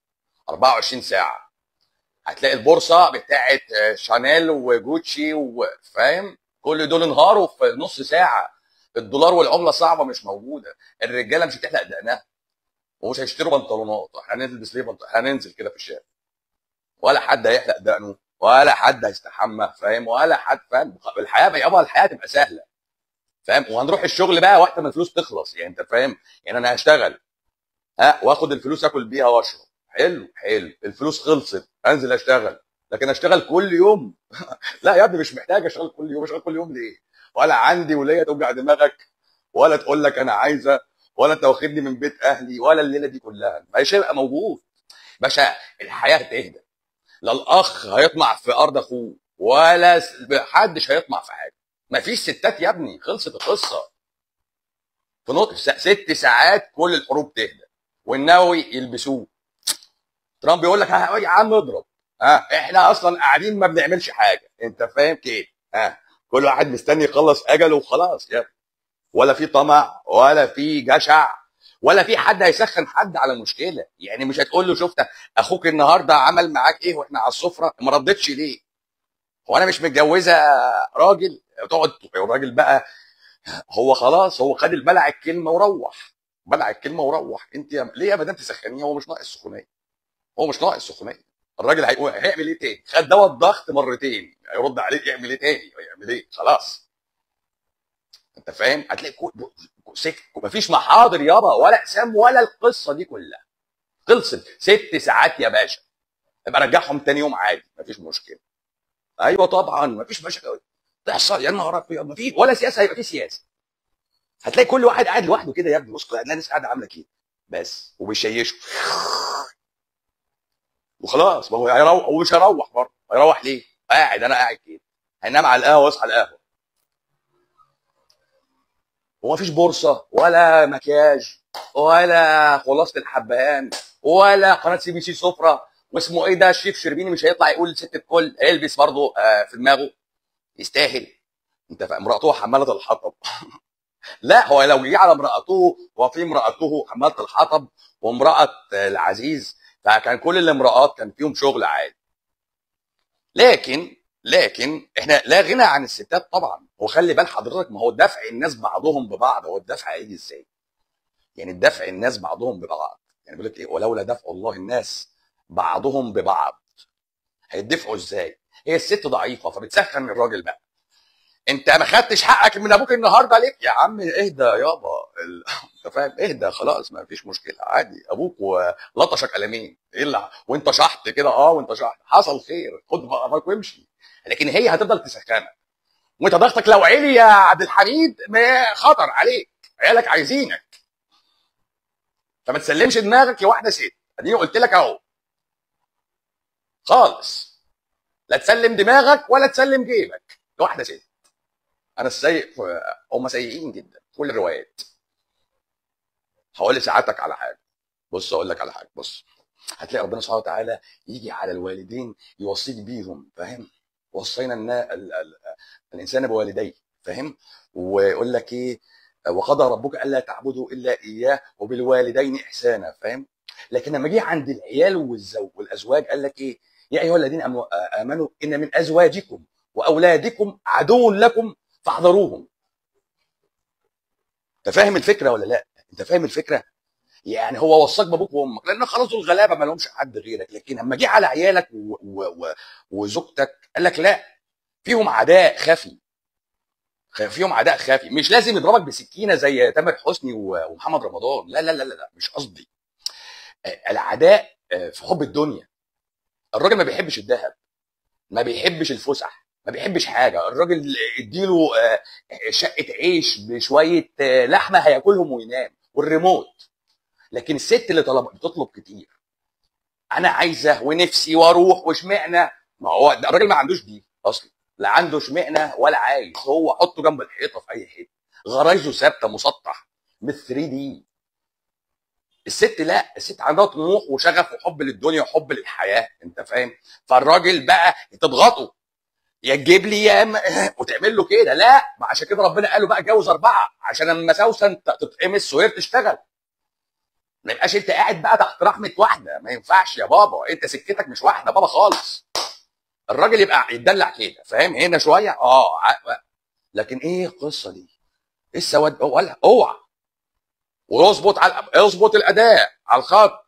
24 ساعه هتلاقي البورصه بتاعت آه، شانيل وجوتشي وفاهم كل دول انهاروا في نص ساعه الدولار والعمله صعبه مش موجوده الرجاله مش هتحلق دقنها ومش هيشتروا بنطلونات احنا هنلبس ليه بنطلون هننزل كده في الشارع ولا حد هيحلق دقنه ولا حد هيستحمى فاهم ولا حد فاهم الحياه بقى يابا الحياه تبقى سهله فاهم وهنروح الشغل بقى وقت ما الفلوس تخلص يعني انت فاهم يعني انا هشتغل ها واخد الفلوس اكل بيها واشرب حلو حلو الفلوس خلصت انزل اشتغل لكن اشتغل كل يوم لا يا ابني مش محتاج اشتغل كل يوم اشتغل كل يوم ليه ولا عندي ولية توجع دماغك ولا تقول لك انا عايزه ولا انت واخدني من بيت اهلي ولا الليله دي كلها مش هيبقى موجود باشا الحياه هتهدى لا الاخ هيطمع في ارض اخوه ولا س- محدش هيطمع في حاجه مفيش ستات يا ابني خلصت القصه في نقطة س- ست ساعات كل الحروب تهدى والنووي يلبسوه ترامب يقول لك ها يا عم اضرب ها احنا اصلا قاعدين ما بنعملش حاجه انت فاهم كده ها كل واحد مستني يخلص اجله وخلاص يا ابني. ولا في طمع ولا في جشع ولا في حد هيسخن حد على مشكله يعني مش هتقول له شفت اخوك النهارده عمل معاك ايه واحنا على السفره ما ردتش ليه هو انا مش متجوزه راجل تقعد الراجل بقى هو خلاص هو خد بلع الكلمه وروح بلع الكلمه وروح انت يا ليه يا مدام تسخنيه هو مش ناقص سخونيه هو مش ناقص سخونيه الراجل هيقول هيعمل ايه تاني خد دواء الضغط مرتين هيرد عليك يعمل ايه تاني يعمل ايه خلاص انت فاهم هتلاقي كو... سكت مفيش محاضر يابا ولا اقسام ولا القصه دي كلها خلصت ست ساعات يا باشا يبقى رجعهم تاني يوم عادي مفيش مشكله ايوه طبعا مفيش مشاكل تحصل يا نهار ابيض مفيش ولا سياسه هيبقى في سياسه هتلاقي كل واحد قاعد لوحده كده يا ابني بص هتلاقي الناس قاعده عامله كده بس وبيشيشوا وخلاص ما هو هيروح ومش هيروح برضه هيروح ليه؟ قاعد انا قاعد كده هينام على القهوه واصحى على القهوه ومفيش بورصه ولا مكياج ولا خلاصه الحبهان ولا قناه سي بي سي سفره واسمه ايه ده الشيف شربيني مش هيطلع يقول ست الكل البس برضه آه، في دماغه يستاهل انت فاهم امراته حماله الحطب لا هو لو جه على امراته وفي امراته حماله الحطب وامراه العزيز فكان كل الامراه كان فيهم شغل عادي لكن لكن احنا لا غنى عن الستات طبعا وخلي بال حضرتك ما هو دفع الناس بعضهم ببعض هو الدفع هيجي ازاي؟ يعني الدفع الناس بعضهم ببعض يعني بيقول لك ايه ولولا دفع الله الناس بعضهم ببعض هيدفعوا ازاي؟ هي الست ضعيفه فبتسخن الراجل بقى انت ما خدتش حقك من ابوك النهارده ليه؟ يا عم اهدى يابا ال... انت فاهم اهدى خلاص ما فيش مشكله عادي ابوك ولطشك قلمين ايه اللي وانت شحت كده اه وانت شحت حصل خير خد بقى وامشي لكن هي هتفضل تسخنك وانت ضغطك لو عالي يا عبد الحميد ما خطر عليك عيالك عايزينك فما تسلمش دماغك لواحده ست اديني قلت لك اهو خالص لا تسلم دماغك ولا تسلم جيبك لواحده ست انا السيء في- هم سيئين جدا كل الروايات هقول لسعادتك على حاجه بص اقول لك على حاجه بص هتلاقي ربنا سبحانه وتعالى يجي على الوالدين يوصيك بيهم فاهم وصينا النا... ال... ال... الانسان بوالديه فاهم ويقول لك ايه وقضى ربك الا تعبدوا الا اياه وبالوالدين احسانا فاهم لكن لما جه عند العيال والزوج والازواج قال لك ايه يا ايها الذين آمنوا- امنوا ان من ازواجكم واولادكم عدو لكم فاحذروهم انت فاهم الفكره ولا لا انت فاهم الفكره يعني هو وصاك بابوك وامك لان خلاص دول غلابه ما لهمش حد غيرك لكن لما جه على عيالك و... و... و... وزوجتك قال لك لا فيهم عداء خفي خ- فيهم عداء خفي مش لازم يضربك بسكينه زي تامر حسني و- ومحمد رمضان لا لا لا لا, لا مش قصدي آه، العداء آه، في حب الدنيا الراجل ما بيحبش الذهب ما بيحبش الفسح ما بيحبش حاجه الراجل اديله آه، شقه عيش بشويه آه، لحمه هياكلهم وينام والريموت لكن الست اللي طلب بتطلب كتير انا عايزه ونفسي واروح واشمعنى ما هو ده الراجل ما عندوش دي اصلا لا عنده اشمعنى ولا عايز هو حطه جنب الحيطه في اي حته غرايزه ثابته مسطح مش 3 دي الست لا الست عندها طموح وشغف وحب للدنيا وحب للحياه انت فاهم فالراجل بقى تضغطه يا تجيب لي يا اما وتعمل له كده لا ما عشان كده ربنا قال له بقى جوز اربعه عشان لما سوسن ت- تتقمص وهي بتشتغل ما يبقاش انت قاعد بقى تحت رحمه واحده ما ينفعش يا بابا انت سكتك مش واحده بابا خالص الراجل يبقى يتدلع كده فاهم هنا شويه اه ع- لكن ايه القصه دي ايه السواد ولا اوعى واظبط على اظبط الاداء على الخط إيه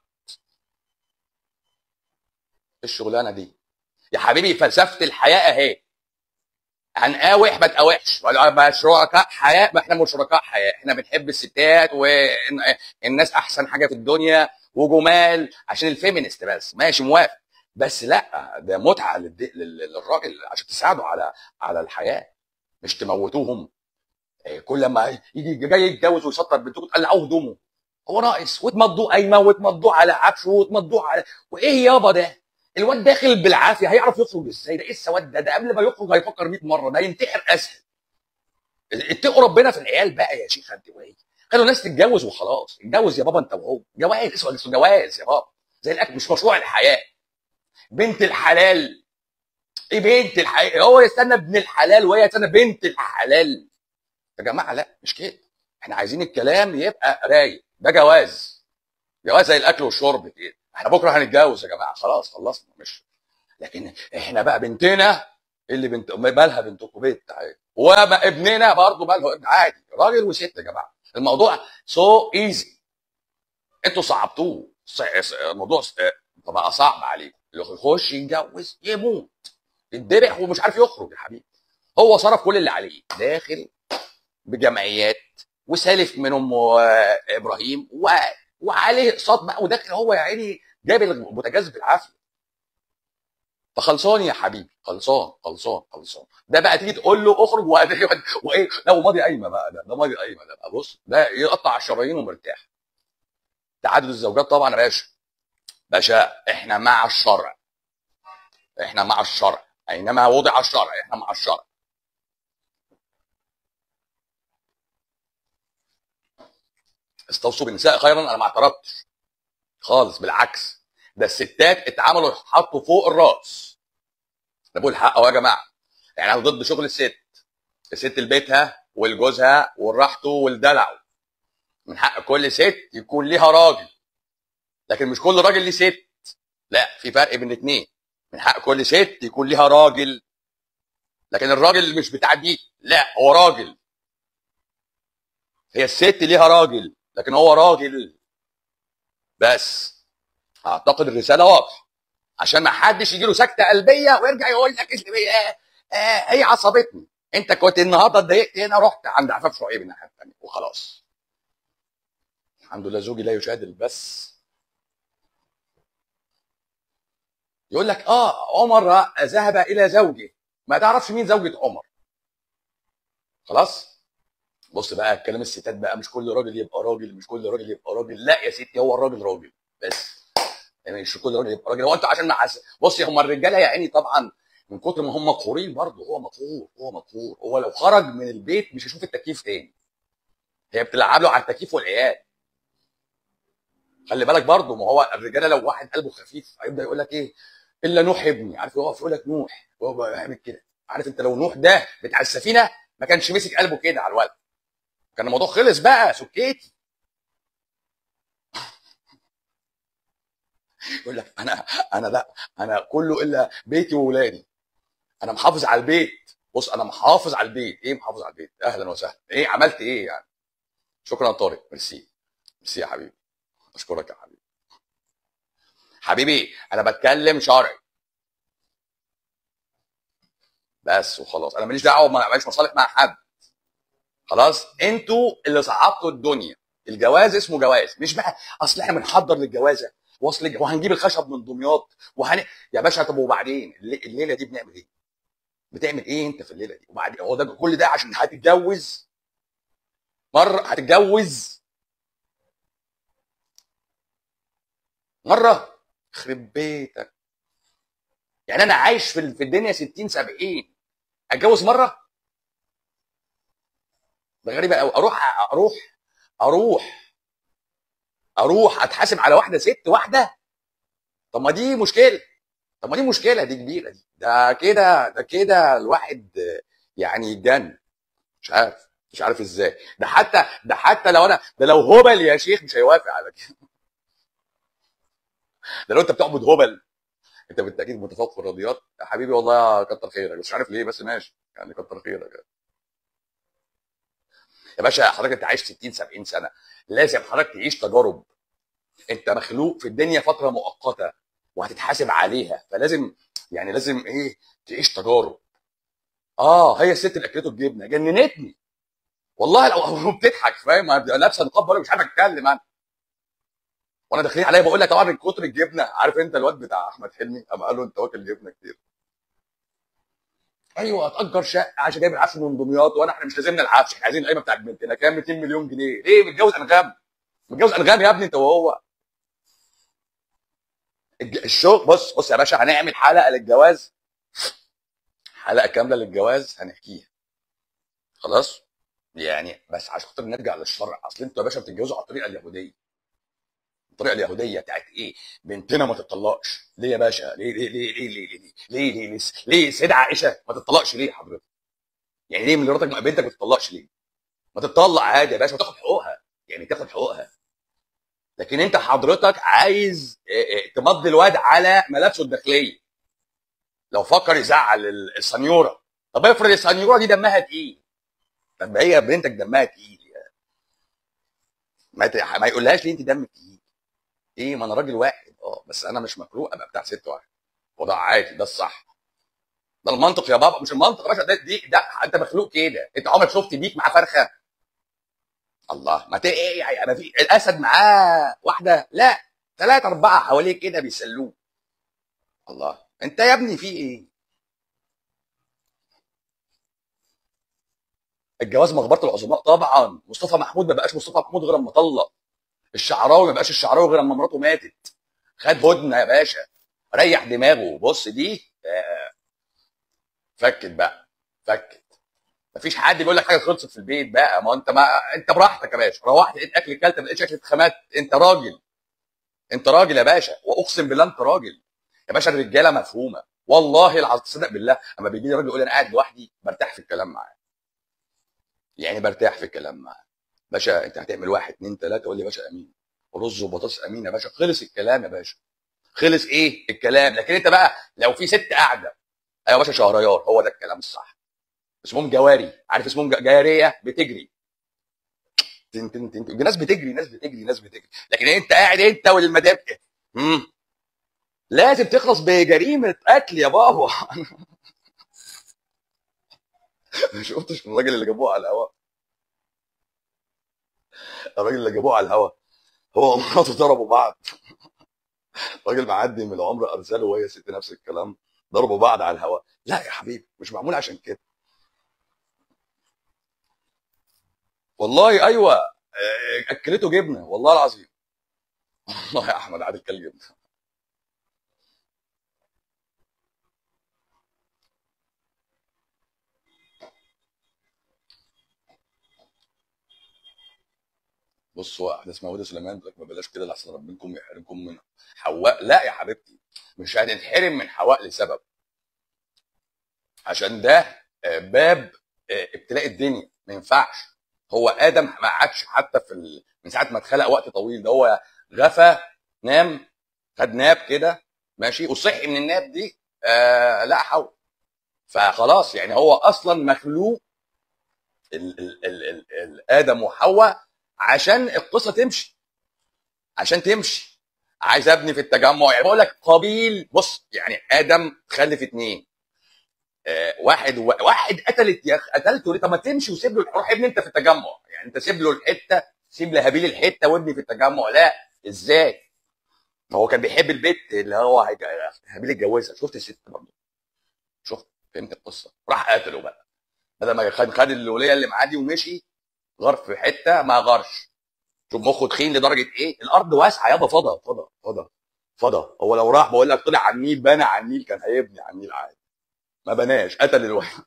الشغلانه دي يا حبيبي فلسفه الحياه اهي هنقاوح ما تقاوحش ولا بقى شركاء حياه ما احنا مش شركاء حياه احنا بنحب الستات والناس احسن حاجه في الدنيا وجمال عشان الفيمينست بس ماشي موافق بس لا ده متعه للد- لل- للراجل عشان تساعده على على الحياه مش تموتوهم إيه، كل ما يجي جاي يتجوز ويشطر بنتكم تقلعوه هدومه هو ناقص وتمضوه قايمه وتمضوه على عفشه وتمضوه على وايه يابا ده الواد داخل بالعافيه هيعرف يخرج ازاي ده ايه السواد ده ده قبل ما يخرج هيفكر 100 مره ده ينتحر اسهل اتقوا ربنا في العيال بقى يا شيخ انت وايه خلوا الناس تتجوز وخلاص اتجوز يا بابا انت وهو جواز اسمه اسمه جواز يا بابا زي الاكل مش مشروع الحياه بنت الحلال ايه بنت الحلال هو يستنى ابن الحلال وهي تستنى بنت الحلال يا جماعه لا مش كده احنا عايزين الكلام يبقى رايق ده جواز جواز زي الاكل والشرب كده احنا بكره هنتجوز يا جماعه خلاص خلصنا مش لكن احنا بقى بنتنا اللي بنت مالها بنتكم بنت عادي وبقى ابننا برضه ماله ابن عادي راجل وست يا جماعه الموضوع سو ايزي انتوا صعبتوه ص- ص- الموضوع ص- بقى صعب عليكم اللي يخش يتجوز يموت يتذبح ومش عارف يخرج يا حبيبي هو صرف كل اللي عليه داخل بجمعيات وسالف من ام آه، ابراهيم و... وعليه اقساط بقى وداخل هو يا عيني جايب البوتاجاز بالعافيه فخلصان يا حبيبي خلصان خلصان خلصان ده بقى تيجي تقول له اخرج وهت- وايه لو ماضي قايمه بقى ده ده ماضي قايمه ده بقى بص ده يقطع الشرايين ومرتاح تعدد الزوجات طبعا يا باشا باشا احنا مع الشرع احنا مع الشرع اينما وضع الشرع احنا مع الشرع استوصوا بالنساء خيرا انا ما اعترضتش خالص بالعكس ده الستات اتعملوا يتحطوا فوق الراس ده بقول الحق اهو يا جماعه يعني انا ضد شغل الست الست لبيتها ولجوزها ولراحته ولدلعه من حق كل ست يكون ليها راجل لكن مش كل راجل ليه ست لا في فرق بين الاثنين من حق كل ست يكون ليها راجل لكن الراجل اللي مش بتاع دي لا هو راجل هي الست ليها راجل لكن هو راجل بس اعتقد الرساله واضحه عشان ما حدش يجي له سكته قلبيه ويرجع يقول لك اسم ايه آه آه هي عصبتني انت كنت النهارده اتضايقت هنا رحت عند عفاف شعيب الناحيه الثانيه وخلاص الحمد لله زوجي لا يشاهد البث يقول لك اه عمر ذهب الى زوجه ما تعرفش مين زوجة عمر خلاص بص بقى كلام الستات بقى مش كل راجل يبقى راجل مش كل راجل يبقى راجل لا يا ستي هو الراجل راجل بس يعني مش كل راجل يبقى راجل هو انت عشان معس بصي هم الرجاله يا عيني طبعا من كتر ما هم مقهورين برضه هو مقهور هو مقهور هو لو خرج من البيت مش هيشوف التكييف تاني هي بتلعب له على التكييف والعيال خلي بالك برضه ما هو الرجاله لو واحد قلبه خفيف هيبدا يقول لك ايه الا نوح ابني عارف يقف يقول لك نوح هو بقى يعمل كده عارف انت لو نوح ده بتاع السفينه ما كانش مسك قلبه كده على الولد كان الموضوع خلص بقى سكيتي يقول لك انا انا لا انا كله الا بيتي واولادي انا محافظ على البيت بص انا محافظ على البيت ايه محافظ على البيت اهلا وسهلا ايه عملت ايه يعني شكرا يا طارق ميرسي ميرسي يا حبيبي اشكرك يا حبيبي حبيبي انا بتكلم شرعي بس وخلاص انا ماليش دعوه ما ماليش مصالح مع حد خلاص انتوا اللي صعبتوا الدنيا الجواز اسمه جواز مش بقى اصل احنا بنحضر للجوازه واصل وهنجيب الخشب من دمياط وهن يا باشا طب وبعدين اللي- الليله دي بنعمل ايه؟ بتعمل ايه انت في الليله دي؟ وبعدين هو ده كل ده عشان هتتجوز مره هتتجوز مره يخرب بيتك يعني انا عايش في في الدنيا 60 70 اتجوز مره ده غريبه قوي اروح اروح اروح اروح اتحاسب على واحده ست واحده طب ما دي مشكله طب ما دي مشكله دي كبيره دي ده كده ده كده الواحد يعني يتجنن مش عارف مش عارف ازاي ده حتى ده حتى لو انا ده لو هبل يا شيخ مش هيوافق على كده ده لو انت بتعبد هبل انت بالتاكيد متفوق في الرياضيات يا حبيبي والله كتر خيرك بس مش عارف ليه بس ماشي يعني كتر خيرك يا باشا حضرتك انت عايش 60 70 سنه لازم حضرتك تعيش تجارب انت مخلوق في الدنيا فتره مؤقته وهتتحاسب عليها فلازم يعني لازم ايه تعيش تجارب اه هي الست اللي اكلته الجبنه جننتني والله لو بتضحك فاهم لابسه نقاب ولا مش عارف اتكلم انا وانا داخلين عليا بقول لك طبعا من كتر الجبنه عارف انت الواد بتاع احمد حلمي اما قال له انت واكل جبنه كتير ايوه اتاجر شقه عشان جايب العفش من دمياط وانا احنا مش لازمنا العفش احنا عايزين القايمه بتاعت بنتنا كام 200 مليون جنيه ليه متجوز انغام متجوز انغام يا ابني انت وهو الج- الشغل بص بص يا باشا هنعمل حلقه للجواز حلقه كامله للجواز هنحكيها خلاص يعني بس عشان خاطر نرجع للشرع اصل انتوا يا باشا بتتجوزوا على الطريقه اليهوديه الطريقه اليهوديه بتاعت ايه بنتنا ما تطلقش ليه يا باشا ليه ليه ليه ليه ليه ليه ليه ليه ليه, ليه سيدة عائشه ما تطلقش ليه حضرتك يعني ليه مراتك مع بنتك ما تطلقش ليه ما تطلق عادي يا باشا وتاخد حقوقها يعني تاخد حقوقها لكن انت حضرتك عايز اه، اه، تمضي الواد على ملابسه الداخليه لو فكر يزعل ال- السنيوره طب افرض السنيوره دي دمها تقيل طب هي بنتك دمها تقيل يعني. ما, ت... ما يقولهاش ليه انت دمك تقيل ايه ما انا راجل واحد اه بس انا مش مخلوق ابقى بتاع ست واحد وده عادي ده الصح ده المنطق يا بابا مش المنطق يا باشا ده دي ده انت مخلوق كده انت عمرك شفت بيك مع فرخه الله ما ت... ايه يعني ما في الاسد معاه واحده لا ثلاثة أربعة حواليه كده بيسلوه الله أنت يا ابني في إيه؟ الجواز مقبرة العظماء طبعا مصطفى محمود ما بقاش مصطفى محمود غير اما طلق الشعراوي ما بقاش الشعراوي غير اما مراته ماتت خد هدنه يا باشا ريح دماغه بص دي آه، فكت بقى فكت مفيش حد بيقول لك حاجه خلصت في البيت بقى ما انت ما انت براحتك يا باشا روحت لقيت اكل كلت ما لقيتش اكل اتخمت انت راجل انت راجل يا باشا واقسم بالله انت راجل يا باشا الرجاله مفهومه والله العظيم تصدق بالله اما بيجي لي راجل يقول لي انا قاعد لوحدي برتاح في الكلام معاه يعني برتاح في الكلام معاه باشا انت هتعمل واحد اتنين تلاته يقول لي يا باشا امين رز وبطاطس امين يا باشا خلص الكلام يا باشا خلص ايه الكلام لكن انت بقى لو في ست قاعده ايوه يا باشا شهريار هو ده الكلام الصح اسمهم جواري عارف اسمهم ج- جاريه بتجري تن تن تن تن. ناس بتجري ناس بتجري ناس بتجري لكن انت قاعد انت والمدام امم لازم تخلص بجريمه قتل يا بابا ما شفتش الراجل اللي جابوه على الهواء الراجل اللي جابوه على الهواء هو ومراته ضربوا بعض راجل معدي من العمر ارسله وهي ست نفس الكلام ضربوا بعض على الهواء لا يا حبيبي مش معمول عشان كده والله ايوه آه، اكلته جبنه والله العظيم والله يا احمد عادل كل جبنه بص هو واحده اسمها هدى سليمان بتقول لك ما بلاش كده لحسن ربكم يحرمكم من حواء لا يا حبيبتي مش هنتحرم من حواء لسبب عشان ده آه، باب آه، ابتلاء الدنيا ما ينفعش هو ادم ما قعدش حتى في ال... من ساعه ما اتخلق وقت طويل ده هو غفى نام خد ناب كده ماشي وصحي من الناب دي آه لا حول فخلاص يعني هو اصلا مخلوق ال ال ال ال ال ادم وحواء عشان القصه تمشي عشان تمشي عايز ابني في التجمع يعني بقول لك قابيل بص يعني ادم خلف اتنين آه، واحد و... واحد قتلت يا أخ- قتلته ليه طب ما تمشي وسيب له روح ابني انت في التجمع يعني انت سيب له الحته سيب لهابيل الحته وابني في التجمع لا ازاي ما هو كان بيحب البت اللي هو هيج- هابيل اتجوزها شفت الست برضه شفت فهمت القصه راح قتله بقى بدل ما خد خد الوليه اللي معاه دي ومشي غار في حته ما غارش شوف مخه تخين لدرجه ايه الارض واسعه يابا فضا فضا فضا فضا هو لو راح بقول لك طلع على النيل بنى على النيل كان هيبني على النيل عادي ما بناش قتل الواحد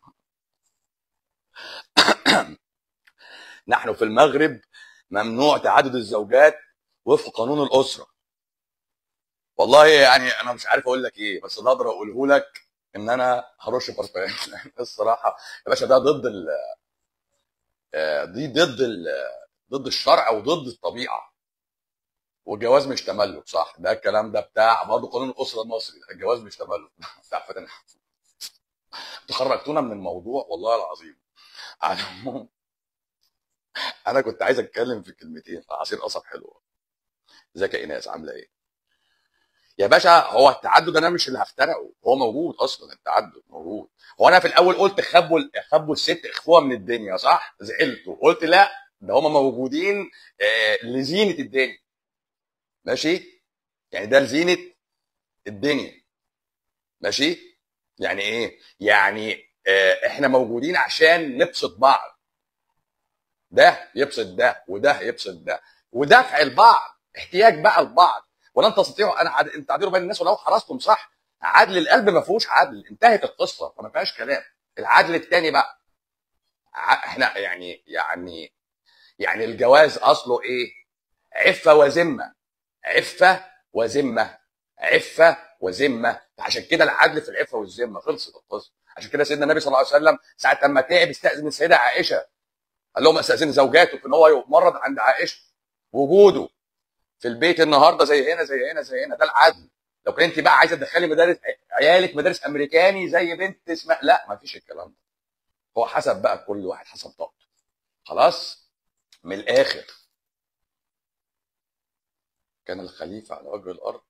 نحن في المغرب ممنوع تعدد الزوجات وفق قانون الاسره والله يعني انا مش عارف اقول لك ايه بس اللي اقدر اقوله لك ان انا هرش برفان الصراحه يا باشا ده ضد ال... آه، دي ضد ال... ضد الشرع وضد الطبيعه والجواز مش تملك صح ده الكلام ده بتاع برضه قانون الاسره المصري الجواز مش تملك بتاع فتن انتوا خرجتونا من الموضوع والله العظيم على العموم انا كنت عايز اتكلم في كلمتين في عصير قصب حلوه ازيك يا ايناس عامله ايه يا باشا هو التعدد انا مش اللي هخترعه هو موجود اصلا التعدد موجود هو انا في الاول قلت خبوا خبوا الست اخفوها من الدنيا صح زعلت قلت لا ده هم موجودين آه، لزينه الدنيا ماشي يعني ده لزينه الدنيا ماشي يعني ايه يعني آه، احنا موجودين عشان نبسط بعض ده يبسط ده وده يبسط ده ودفع البعض احتياج بقى البعض ولن تستطيعوا انا عد... انت تعدلوا بين الناس ولو حرصتم صح عدل القلب ما فيهوش عدل انتهت القصه فما فيهاش كلام العدل الثاني بقى ع- احنا يعني يعني يعني الجواز اصله ايه عفه وذمه عفه وذمه عفه وذمه عشان كده العدل في العفه والذمه خلصت القصه عشان كده سيدنا النبي صلى الله عليه وسلم ساعه لما تعب استاذن السيده عائشه قال لهم استاذن زوجاته في ان هو يمرض عند عائشه وجوده في البيت النهارده زي هنا زي هنا زي هنا ده العدل لو كنت انت بقى عايزه تدخلي مدارس عيالك مدارس امريكاني زي بنت اسمها لا ما فيش الكلام ده هو حسب بقى كل واحد حسب طاقته خلاص من الاخر كان الخليفه على وجه الارض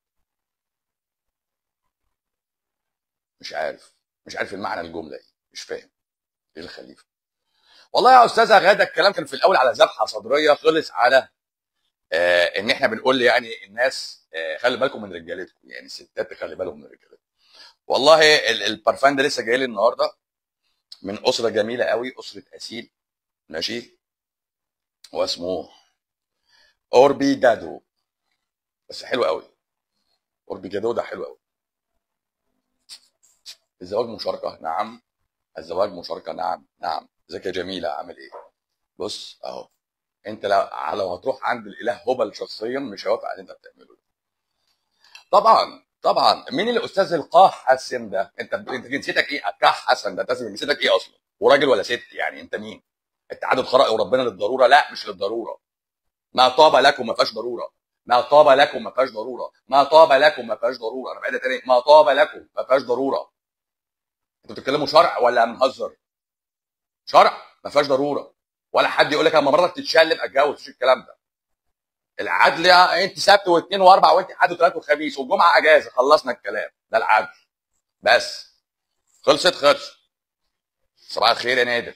مش عارف مش عارف المعنى الجمله ايه مش فاهم ايه الخليفه والله يا استاذه غاده الكلام كان في الاول على ذبحه صدريه خلص على آه ان احنا بنقول يعني الناس آه خلي بالكم من رجالتكم يعني الستات خلي بالهم من رجالتكم والله ال- البارفان ده لسه جاي لي النهارده من اسره جميله قوي اسره اسيل ماشي واسمه اوربي جادو بس حلو قوي اوربي جادو ده حلو قوي الزواج مشاركه نعم الزواج مشاركه نعم نعم ازيك يا جميله عامل ايه بص اهو انت لو لو هتروح عند الاله هبل شخصيا مش هيوافق على اللي انت بتعمله ده طبعا طبعا مين الاستاذ القاح حسن ده انت انت جنسيتك ايه قاح حسن ده انت جنسيتك ايه اصلا وراجل ولا ست يعني انت مين التعدد خرق وربنا للضروره لا مش للضروره ما طاب لكم ما فيهاش ضروره ما طاب لكم ما فيهاش ضروره ما طاب لكم ما فيهاش ضروره انا بعيدها تاني ما طاب لكم ما فيهاش ضروره انتوا بتتكلموا شرع ولا بنهزر شرع ما فيهاش ضروره ولا حد يقول لك لما مراتك تتشلم اتجوز مفيش الكلام ده العدل يا انت سبت واثنين واربع وانت حد وثلاث وخميس والجمعه اجازه خلصنا الكلام ده العدل بس خلصت خلص صباح الخير يا نادر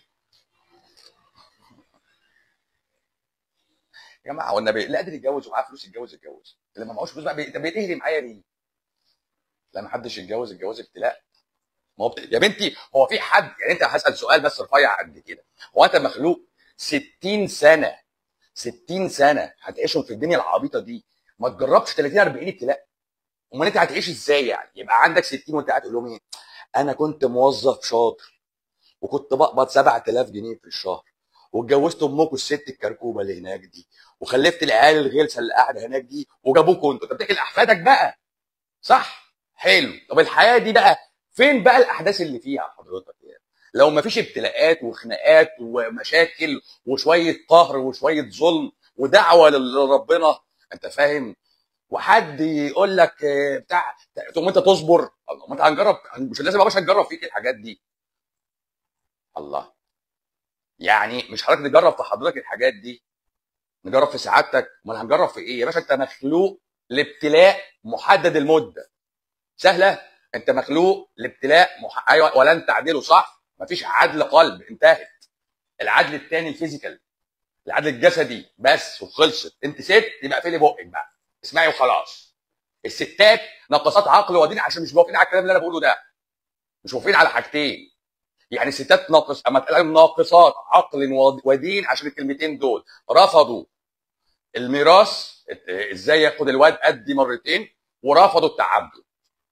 يا جماعه هو النبي اللي قادر يتجوز ومعاه فلوس يتجوز يتجوز اللي ما معهوش فلوس بقى بي- طب بيتهري معايا ليه؟ لا ما حدش يتجوز الجواز ابتلاء ما هو بت- يا بنتي هو في حد يعني انت هسال سؤال بس رفيع قد كده هو انت مخلوق 60 سنه 60 سنه هتعيشهم في الدنيا العبيطه دي ما تجربش 30 40 ابتلاء امال انت هتعيش ازاي يعني يبقى عندك 60 وانت قاعد تقول لهم ايه انا كنت موظف شاطر وكنت بقبض 7000 جنيه في الشهر واتجوزت امكم الست الكركوبه اللي هناك دي وخلفت العيال الغلسه اللي قاعده هناك دي وجابوكوا انتوا طب تحكي لاحفادك بقى صح حلو طب الحياه دي بقى فين بقى الاحداث اللي فيها حضرتك يعني لو ما فيش ابتلاءات وخناقات ومشاكل وشويه قهر وشويه ظلم ودعوه لربنا انت فاهم وحد يقول لك آه، بتاع تقوم انت تصبر الله ما انت هنجرب مش لازم يا باشا نجرب فيك الحاجات دي الله يعني مش حضرتك نجرب في حضرتك الحاجات دي نجرب في سعادتك امال هنجرب في ايه يا باشا انت مخلوق لابتلاء محدد المده سهله انت مخلوق لابتلاء مح... ايوه ولن تعدله صح مفيش عدل قلب انتهت العدل الثاني الفيزيكال العدل الجسدي بس وخلصت انت ست يبقى اقفلي بقك بقى اسمعي وخلاص الستات ناقصات عقل ودين عشان مش موافقين على الكلام اللي انا بقوله ده مش موافقين على حاجتين يعني الستات ناقص اما تلاقيهم ناقصات عقل ود- ودين عشان الكلمتين دول رفضوا الميراث ات- ازاي ياخد الواد قدي مرتين ورفضوا التعبد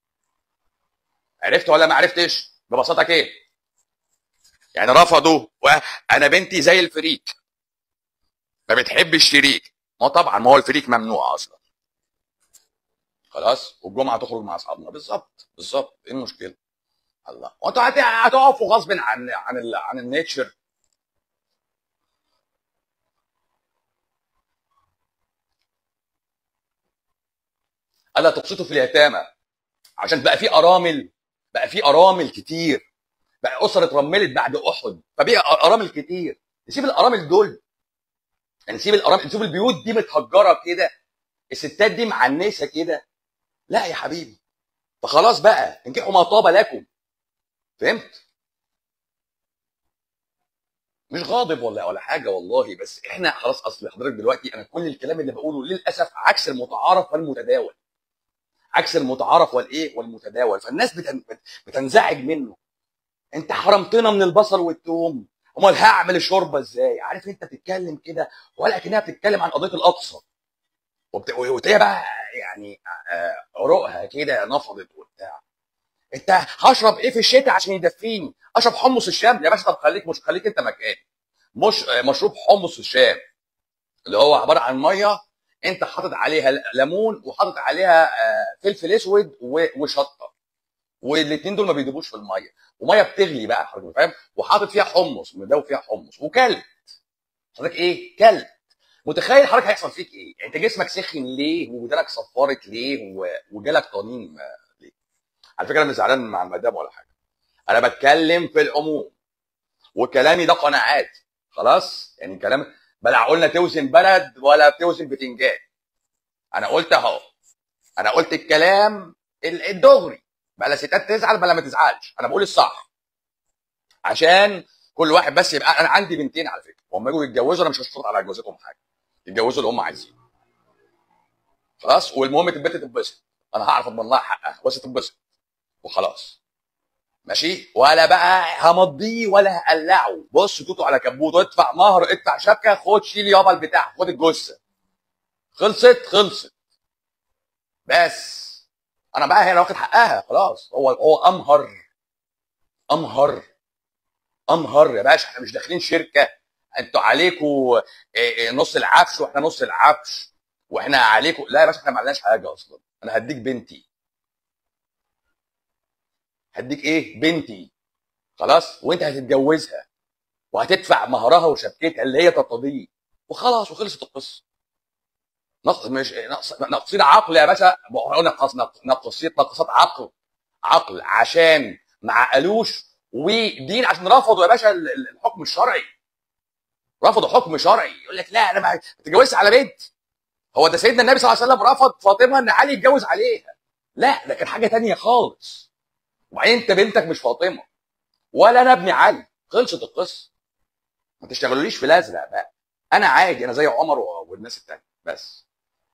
عرفت ولا ما عرفتش ببساطه كده يعني رفضوا وانا بنتي زي الفريك ما بتحب الشريك ما طبعا ما هو الفريك ممنوع اصلا خلاص والجمعه تخرج مع اصحابنا بالظبط بالظبط ايه المشكله الله وانتوا هت- هتقفوا غصب عن عن ال... عن النيتشر الا تقسطوا في اليتامى عشان بقى في ارامل بقى في ارامل كتير بقى اسر اترملت بعد احد فبقى ارامل كتير نسيب الارامل دول نسيب الارامل نسيب البيوت دي متهجره كده الستات دي معنسه كده لا يا حبيبي فخلاص بقى انكحوا ما طاب لكم فهمت مش غاضب ولا ولا حاجه والله بس احنا خلاص اصل حضرتك دلوقتي انا كل الكلام اللي بقوله للاسف عكس المتعارف والمتداول عكس المتعارف والايه والمتداول فالناس بتن... بتنزعج منه انت حرمتنا من البصل والثوم امال هعمل الشوربه ازاي عارف انت بتتكلم كده ولا كانها بتتكلم عن قضيه الاقصى وبت... وتلاقيها بقى يعني آه، عروقها كده نفضت وبتاع انت هشرب ايه في الشتاء عشان يدفيني اشرب حمص الشام يا باشا طب خليك مش خليك انت مكاني مش آه، مشروب حمص الشام اللي هو عباره عن ميه انت حاطط عليها ليمون وحاطط عليها آه، فلفل اسود و- وشطه والاثنين دول ما بيدوبوش في الميه وميه بتغلي بقى حضرتك فاهم وحاطط فيها حمص مدوب فيها حمص وكلت حضرتك ايه كلت متخيل حضرتك هيحصل فيك ايه يعني انت جسمك سخن ليه ودانك صفرت ليه و- وجالك طنين آه، ليه على فكره انا مش زعلان مع المدام ولا حاجه انا بتكلم في العموم وكلامي ده قناعات خلاص يعني كلام بلا قلنا توزن بلد ولا بتوزن بتنجان انا قلت اهو انا قلت الكلام ال- الدغري بلا ستات تزعل بلا ما تزعلش انا بقول الصح عشان كل واحد بس يبقى انا عندي بنتين على فكره وهم يجوا يتجوزوا انا مش هشترط على جوازتهم حاجه يتجوزوا اللي هم عايزينه خلاص والمهم البنت تتبسط انا هعرف اضمن لها حقها بس تتبسط وخلاص ماشي ولا بقى همضيه ولا هقلعه بص توتو على كبوت ادفع مهر ادفع شبكه خد شيل يابا البتاع خد الجثه خلصت خلصت بس انا بقى هنا واخد حقها خلاص هو هو امهر امهر امهر يا باشا احنا مش داخلين شركه انتوا عليكوا إيه إيه نص العفش واحنا نص العفش واحنا عليكوا لا يا باشا احنا ما عندناش حاجه اصلا انا هديك بنتي هديك ايه بنتي خلاص وانت هتتجوزها وهتدفع مهرها وشبكتها اللي هي ترتضيه وخلاص وخلصت القصه نقص مش نقص نقصين عقل يا باشا بقول نقص نقصيت نقصات عقل عقل عشان ما عقلوش ودين عشان رفضوا يا باشا ال- ال- الحكم الشرعي رفضوا حكم شرعي يقول لك لا انا ما تتجوزش على بنت هو ده سيدنا النبي صلى الله عليه وسلم رفض فاطمه ان علي يتجوز عليها لا ده كان حاجه تانية خالص وبعدين انت بنتك مش فاطمه ولا انا ابن علي خلصت القصه ما تشتغلوليش في الازرق بقى انا عادي انا زي عمر و- والناس التانية بس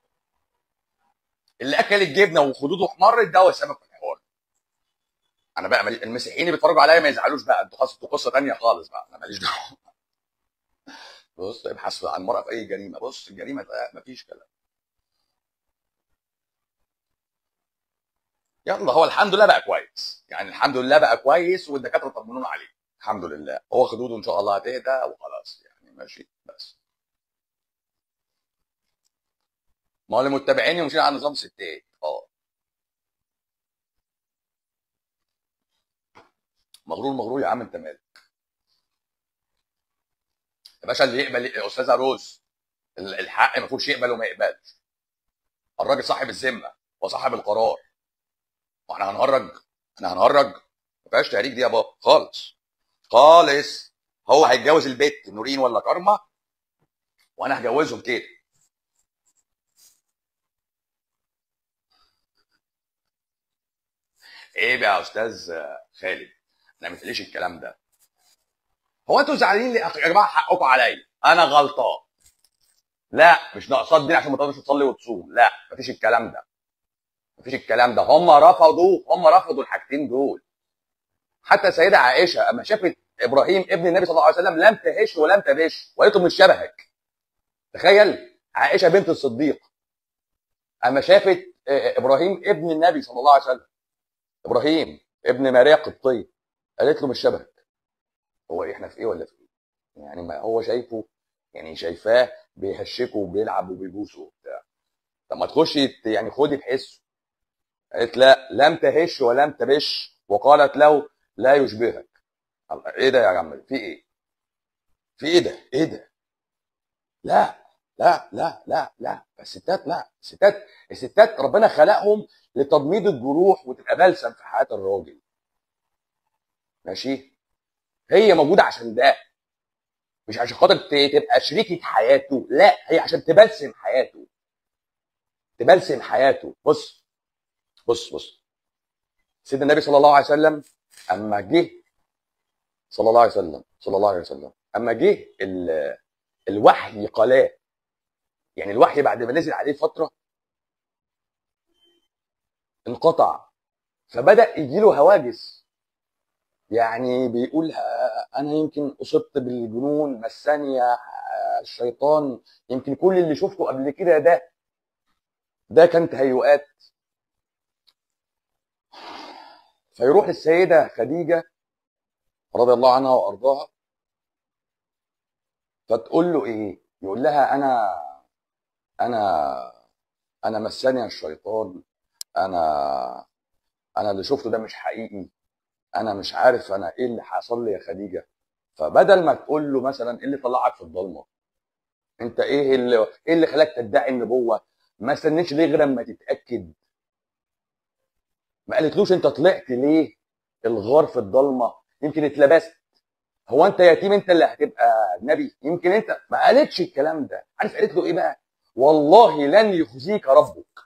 اللي اكل الجبنه وخدوده احمرت ده هو السبب في الحوار انا بقى مالي- المسيحيين اللي بيتفرجوا عليا ما يزعلوش بقى انتوا خلاص انتوا قصه تانية خالص بقى انا ماليش دعوه بص ابحث عن المرأة في أي جريمة بص الجريمة ده مفيش كلام يلا هو الحمد لله بقى كويس يعني الحمد لله بقى كويس والدكاترة طمنونا عليه الحمد لله هو خدوده إن شاء الله هتهدى وخلاص يعني ماشي بس ما هو اللي متابعيني ومشينا على نظام ستات اه مغرور مغرور يا عم انت مالك يا باشا اللي يقبل يا استاذه روز ال- الحق المفروض يقبل وما يقبلش الراجل صاحب الذمه وصاحب القرار واحنا هنهرج احنا هنهرج ما فيهاش تهريج دي يا بابا خالص خالص هو هيتجوز البت نورين ولا كارما وانا هجوزهم كده ايه بقى يا استاذ خالد انا ما تقليش الكلام ده هو انتوا زعلانين ليه يا جماعه حقكم عليا انا غلطان لا مش ناقصات دين عشان ما تقدرش تصلي وتصوم لا مفيش الكلام ده مفيش الكلام ده هم رفضوا هم رفضوا الحاجتين دول حتى السيده عائشه اما شافت ابراهيم ابن النبي صلى الله عليه وسلم لم تهش ولم تبش وقالته مش شبهك تخيل عائشه بنت الصديق اما شافت آه، ابراهيم ابن النبي صلى الله عليه وسلم ابراهيم ابن ماريا القبطيه قالت له مش شبهك هو إيه، احنا في ايه ولا في ايه يعني ما هو شايفه يعني شايفاه بيهشكه وبيلعب وبيبوسه وبتاع طب ما تخش يت- يعني خدي بحسه قالت لا لم تهش ولم تبش وقالت له لا يشبهك الله، ايه ده يا عم في ايه في ايه ده ايه ده لا لا لا لا لا الستات لا الستات الستات ربنا خلقهم لتضميد الجروح وتبقى بلسم في حياه الراجل ماشي هي موجوده عشان ده مش عشان خاطر ت- تبقى شريكة حياته لا هي عشان تبلسم حياته تبلسم حياته بص بص بص سيدنا النبي صلى الله عليه وسلم اما جه صلى الله عليه وسلم صلى الله عليه وسلم اما جه ال- الوحي قلاه يعني الوحي بعد ما نزل عليه فتره انقطع فبدا يجيله هواجس يعني بيقول آه، انا يمكن اصبت بالجنون مسني آه، الشيطان يمكن كل اللي شفته قبل كده ده ده كان تهيؤات فيروح للسيده خديجه رضي الله عنها وارضاها فتقول له ايه يقول لها انا انا انا مسني الشيطان انا انا اللي شفته ده مش حقيقي انا مش عارف انا ايه اللي حصل لي يا خديجه فبدل ما تقول له مثلا ايه اللي طلعك في الضلمه انت ايه اللي ايه اللي خلاك تدعي النبوه ما استنيتش ليه غير اما تتاكد ما قالتلوش انت طلعت ليه الغار في الضلمه يمكن اتلبست هو انت يتيم انت اللي هتبقى نبي يمكن انت ما قالتش الكلام ده عارف قالت له ايه بقى والله لن يخزيك ربك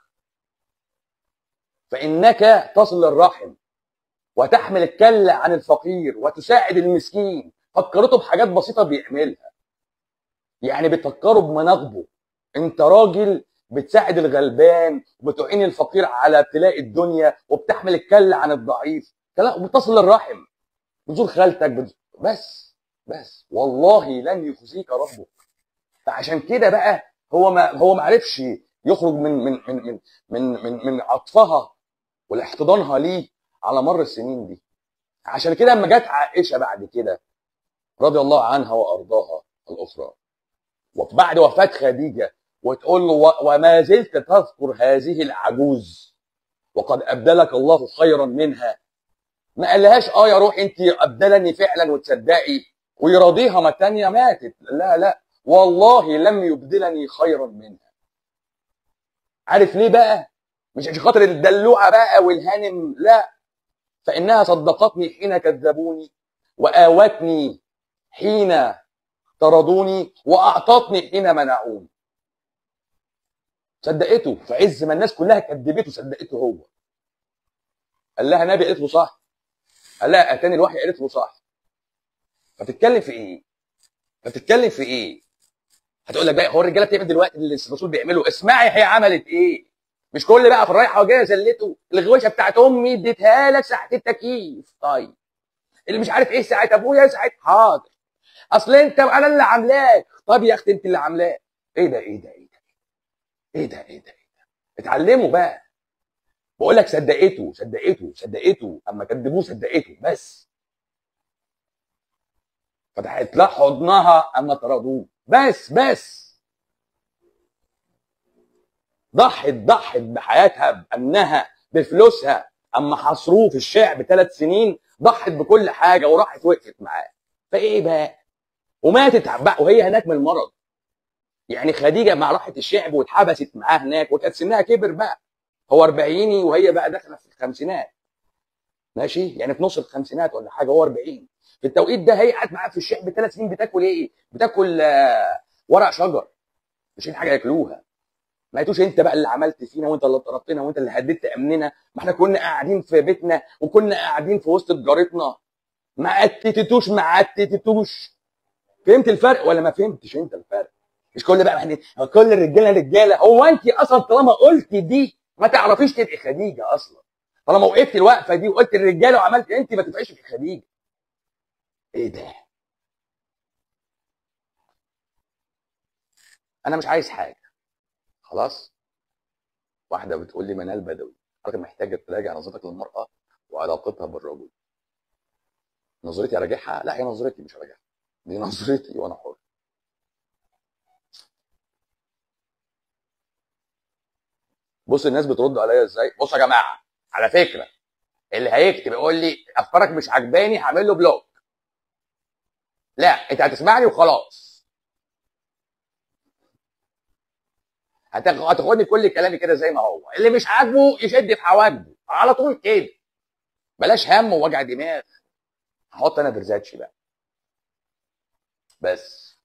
فانك تصل الرحم وتحمل الكل عن الفقير وتساعد المسكين فكرته بحاجات بسيطه بيعملها يعني بتفكره بمناقبه انت راجل بتساعد الغلبان وبتعين الفقير على ابتلاء الدنيا وبتحمل الكل عن الضعيف كلام وبتصل الرحم بتزور خالتك بتزور بس بس والله لن يخزيك ربك فعشان كده بقى هو ما هو ما عرفش يخرج من من من من من من, من عطفها ولاحتضانها ليه على مر السنين دي عشان كده لما جت عائشه بعد كده رضي الله عنها وارضاها الاخرى وبعد وفاه خديجه وتقول له "و- وما زلت تذكر هذه العجوز وقد ابدلك الله خيرا منها ما قالهاش اه يا روح انت ابدلني فعلا وتصدقي ويراضيها ما تانية ماتت لا لا والله لم يبدلني خيرا منها عارف ليه بقى مش عشان خاطر الدلوعه بقى والهانم لا فانها صدقتني حين كذبوني واوتني حين طردوني واعطتني حين منعوني صدقته في عز ما الناس كلها كذبته صدقته هو قال لها نبي قالت له صح قال لها اتاني الوحي قالت له صح فتتكلم في ايه فتتكلم في ايه هتقول لك بقى هو الرجاله بتعمل دلوقتي اللي الرسول بيعمله اسمعي هي عملت ايه مش كل بقى في الرايحه وجايه زلته الغوشه بتاعت امي اديتها لك ساعه التكييف طيب اللي مش عارف ايه ساعه ابويا ساعه حاضر اصل انت انا اللي عاملاك طب يا اختي انت اللي عاملاك ايه ده ايه ده ايه ده ايه ده ايه ده ايه ده اتعلموا بقى بقول لك صدقته صدقته صدقته اما كدبوه صدقته بس فتحت لها حضنها اما طردوه بس بس ضحت ضحت بحياتها بانها بفلوسها اما حصروه في الشعب ثلاث سنين ضحت بكل حاجه وراحت وقفت معاه فايه بقى وماتت بقى وهي هناك من المرض يعني خديجه مع راحت الشعب واتحبست معاه هناك وكانت سنها كبر بقى هو 40 وهي بقى داخله في الخمسينات ماشي يعني في نص الخمسينات ولا حاجه هو 40 في التوقيت ده هي قاعده معاه في الشعب ثلاث سنين بتاكل ايه؟ بتاكل آه، ورق شجر مش لاقيين حاجه ياكلوها ما قلتوش انت بقى اللي عملت فينا وانت اللي طردتنا وانت اللي هددت امننا ما احنا كنا قاعدين في بيتنا وكنا قاعدين في وسط جارتنا ما اتتتوش ما اتتتوش فهمت الفرق ولا ما فهمتش انت الفرق مش كل بقى يعني كل الرجاله رجاله هو انت اصلا طالما قلت دي ما تعرفيش تبقي خديجه اصلا طالما وقفت الوقفه دي وقلت الرجاله وعملت انت ما تبقيش في خديجه ايه ده انا مش عايز حاجه خلاص واحده بتقول لي منال بدوي حضرتك محتاجه تراجع نظرتك للمراه وعلاقتها بالرجل نظرتي اراجعها لا هي نظرتي مش هراجعها دي نظرتي وانا حر بص الناس بترد عليا ازاي بصوا يا جماعه على فكره اللي هيكتب يقول لي افكارك مش عجباني هعمل له بلوك لا انت هتسمعني وخلاص هتاخ- هتاخدني كل كلامي كده زي ما هو اللي مش عاجبه يشد في حواجبه على طول كده بلاش هم ووجع دماغ هحط انا برزاتشي بقى بس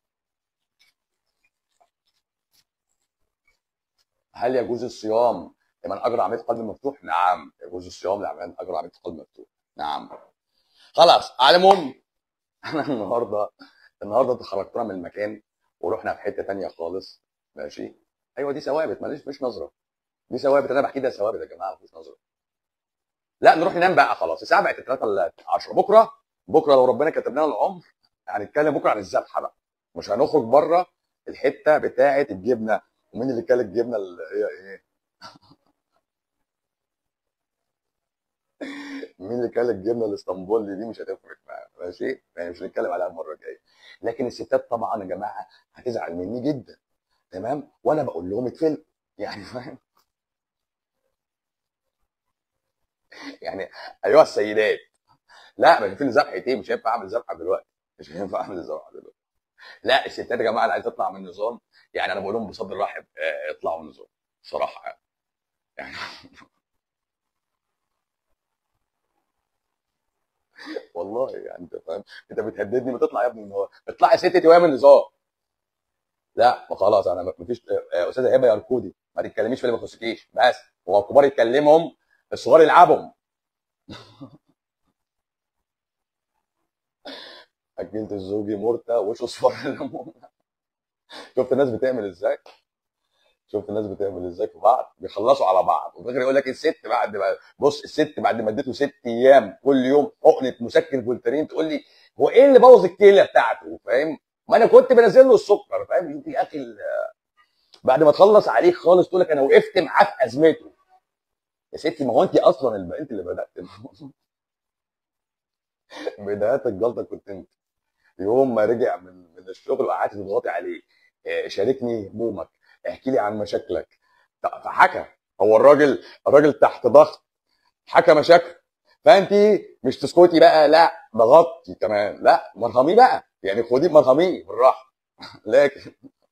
هل يجوز الصيام لمن اجرى عمليه قلب مفتوح؟ نعم يجوز الصيام لمن اجرى عمليه قلب مفتوح نعم خلاص على العموم انا النهارده النهارده خرجتنا من المكان ورحنا في حته تانية خالص ماشي ايوه دي ثوابت ماليش مش نظره دي ثوابت انا بحكي ده ثوابت يا جماعه مفيش نظره لا نروح ننام بقى خلاص الساعه بقت 3 ل 10 بكره بكره لو ربنا كتب لنا العمر هنتكلم بكره عن الذبحه بقى مش هنخرج بره الحته بتاعه الجبنه ومين اللي كل الجبنه اللي هي ايه مين اللي كل الجبنه الاسطنبولي دي مش هتفرق معانا ماشي يعني مش هنتكلم عليها المره الجايه لكن الستات طبعا يا جماعه هتزعل مني جدا تمام وانا بقول لهم اتفلقوا يعني فاهم يعني ايها السيدات لا ما في ذبحه ايه مش هينفع اعمل ذبحه دلوقتي مش هينفع اعمل ذبحه دلوقتي لا الستات يا جماعه اللي عايزه تطلع من النظام يعني انا بقول لهم بصدر رحب آه، اطلعوا من النظام صراحه يعني يعني والله يعني انت فاهم انت بتهددني ما تطلع يا ابني من النظام اطلعي يا ستي وهي من النظام لا ما خلاص انا ما فيش آه، استاذه هبه يا ركودي ما تتكلميش في اللي ما يخصكيش بس هو الكبار يتكلمهم الصغار يلعبهم اكلت الزوجي مرتة وش اصفر الليمون شفت الناس بتعمل ازاي شفت الناس بتعمل ازاي في بعض بيخلصوا على بعض وفي الاخر يقول لك الست بعد ما بص الست بعد ما اديته ست ايام كل يوم حقنه مسكن فولترين تقول لي هو ايه اللي بوظ الكلى بتاعته فاهم ما انا كنت بنزل له السكر فاهم شوف يا اخي ال- بعد ما تخلص عليك خالص تقول لك انا وقفت معاه في ازمته يا ستي ما هو انت اصلا الب- انت اللي بدات بدايات الجلطه كنت انت يوم ما رجع من من الشغل وقعدت تضغطي عليه آه، شاركني همومك احكي لي عن مشاكلك ط- فحكى هو الراجل الراجل تحت ضغط حكى مشاكل فانت مش تسكتي بقى لا ضغطتي كمان لا مرهميه بقى يعني خدي مرهميه بالراحه لكن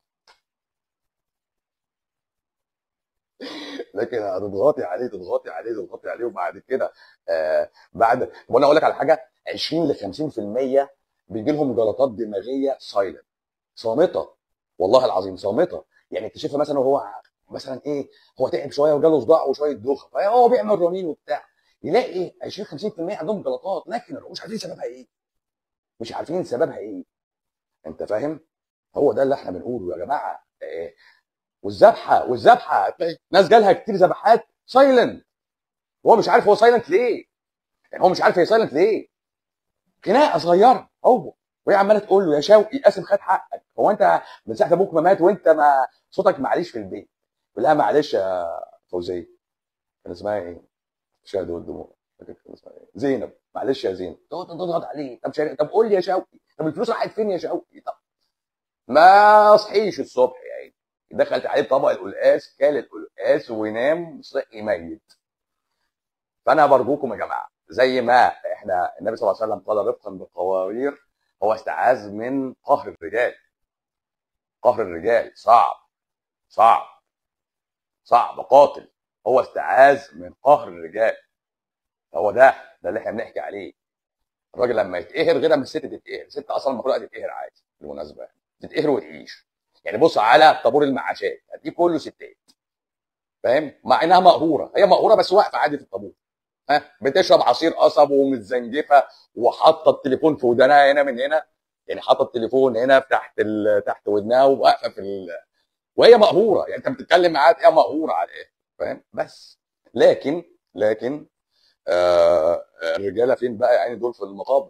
لكن هتضغطي عليه تضغطي عليه تضغطي عليه وبعد كده آه بعد وانا اقول لك على حاجه 20 ل 50% بيجي لهم جلطات دماغيه سايلنت صامته والله العظيم صامته يعني اكتشفها مثلا وهو مثلا ايه هو تعب شويه وجاله صداع وشويه دوخه فهو بيعمل رنين وبتاع يلاقي 20 50% عندهم جلطات لكن مش عارفين سببها ايه مش عارفين سببها ايه انت فاهم هو ده اللي احنا بنقوله يا جماعه آه، والذبحه والذبحه هتلاقي ناس جالها كتير ذبحات سايلنت هو مش عارف هو سايلنت ليه يعني هو مش عارف هي سايلنت ليه خناقه صغيره هو وهي عماله تقول له يا شوقي قاسم خد حقك هو انت من ساعه ابوك ما مات وانت ما صوتك معليش في البيت يقول لها معلش يا فوزيه كان اسمها ايه؟ شهد والدموع فاكر كان اسمها ايه؟ زينب معلش يا زينب تقعد تضغط عليه طب شارك. طب قول لي يا شوقي طب الفلوس راحت فين يا شوقي طب ما صحيش الصبح يا عيني دخلت عليه طبق القلقاس كل القلقاس ونام صحي ميت فانا برجوكم يا جماعه زي ما احنا النبي صلى الله عليه وسلم قال رفقا بالقوارير هو استعاذ من قهر الرجال قهر الرجال صعب صعب صعب قاتل هو استعاذ من قهر الرجال هو ده ده اللي احنا بنحكي عليه الراجل لما يتقهر غير لما الست تتقهر الست اصلا المفروض تتقهر عادي بالمناسبه يعني تتقهر وتعيش يعني بص على طابور المعاشات هتلاقيه كله ستات فاهم مع انها مقهوره هي مقهوره بس واقفه عادي في الطابور ها بتشرب عصير قصب ومتزنجفه وحاطه التليفون في ودانها هنا من هنا يعني حاطه التليفون هنا في تحت ال... تحت ودنها وواقفه في ال... وهي مقهوره يعني انت بتتكلم معاها هي مقهوره على ايه فاهم بس لكن لكن آه الرجاله فين بقى يعني دول في المقابر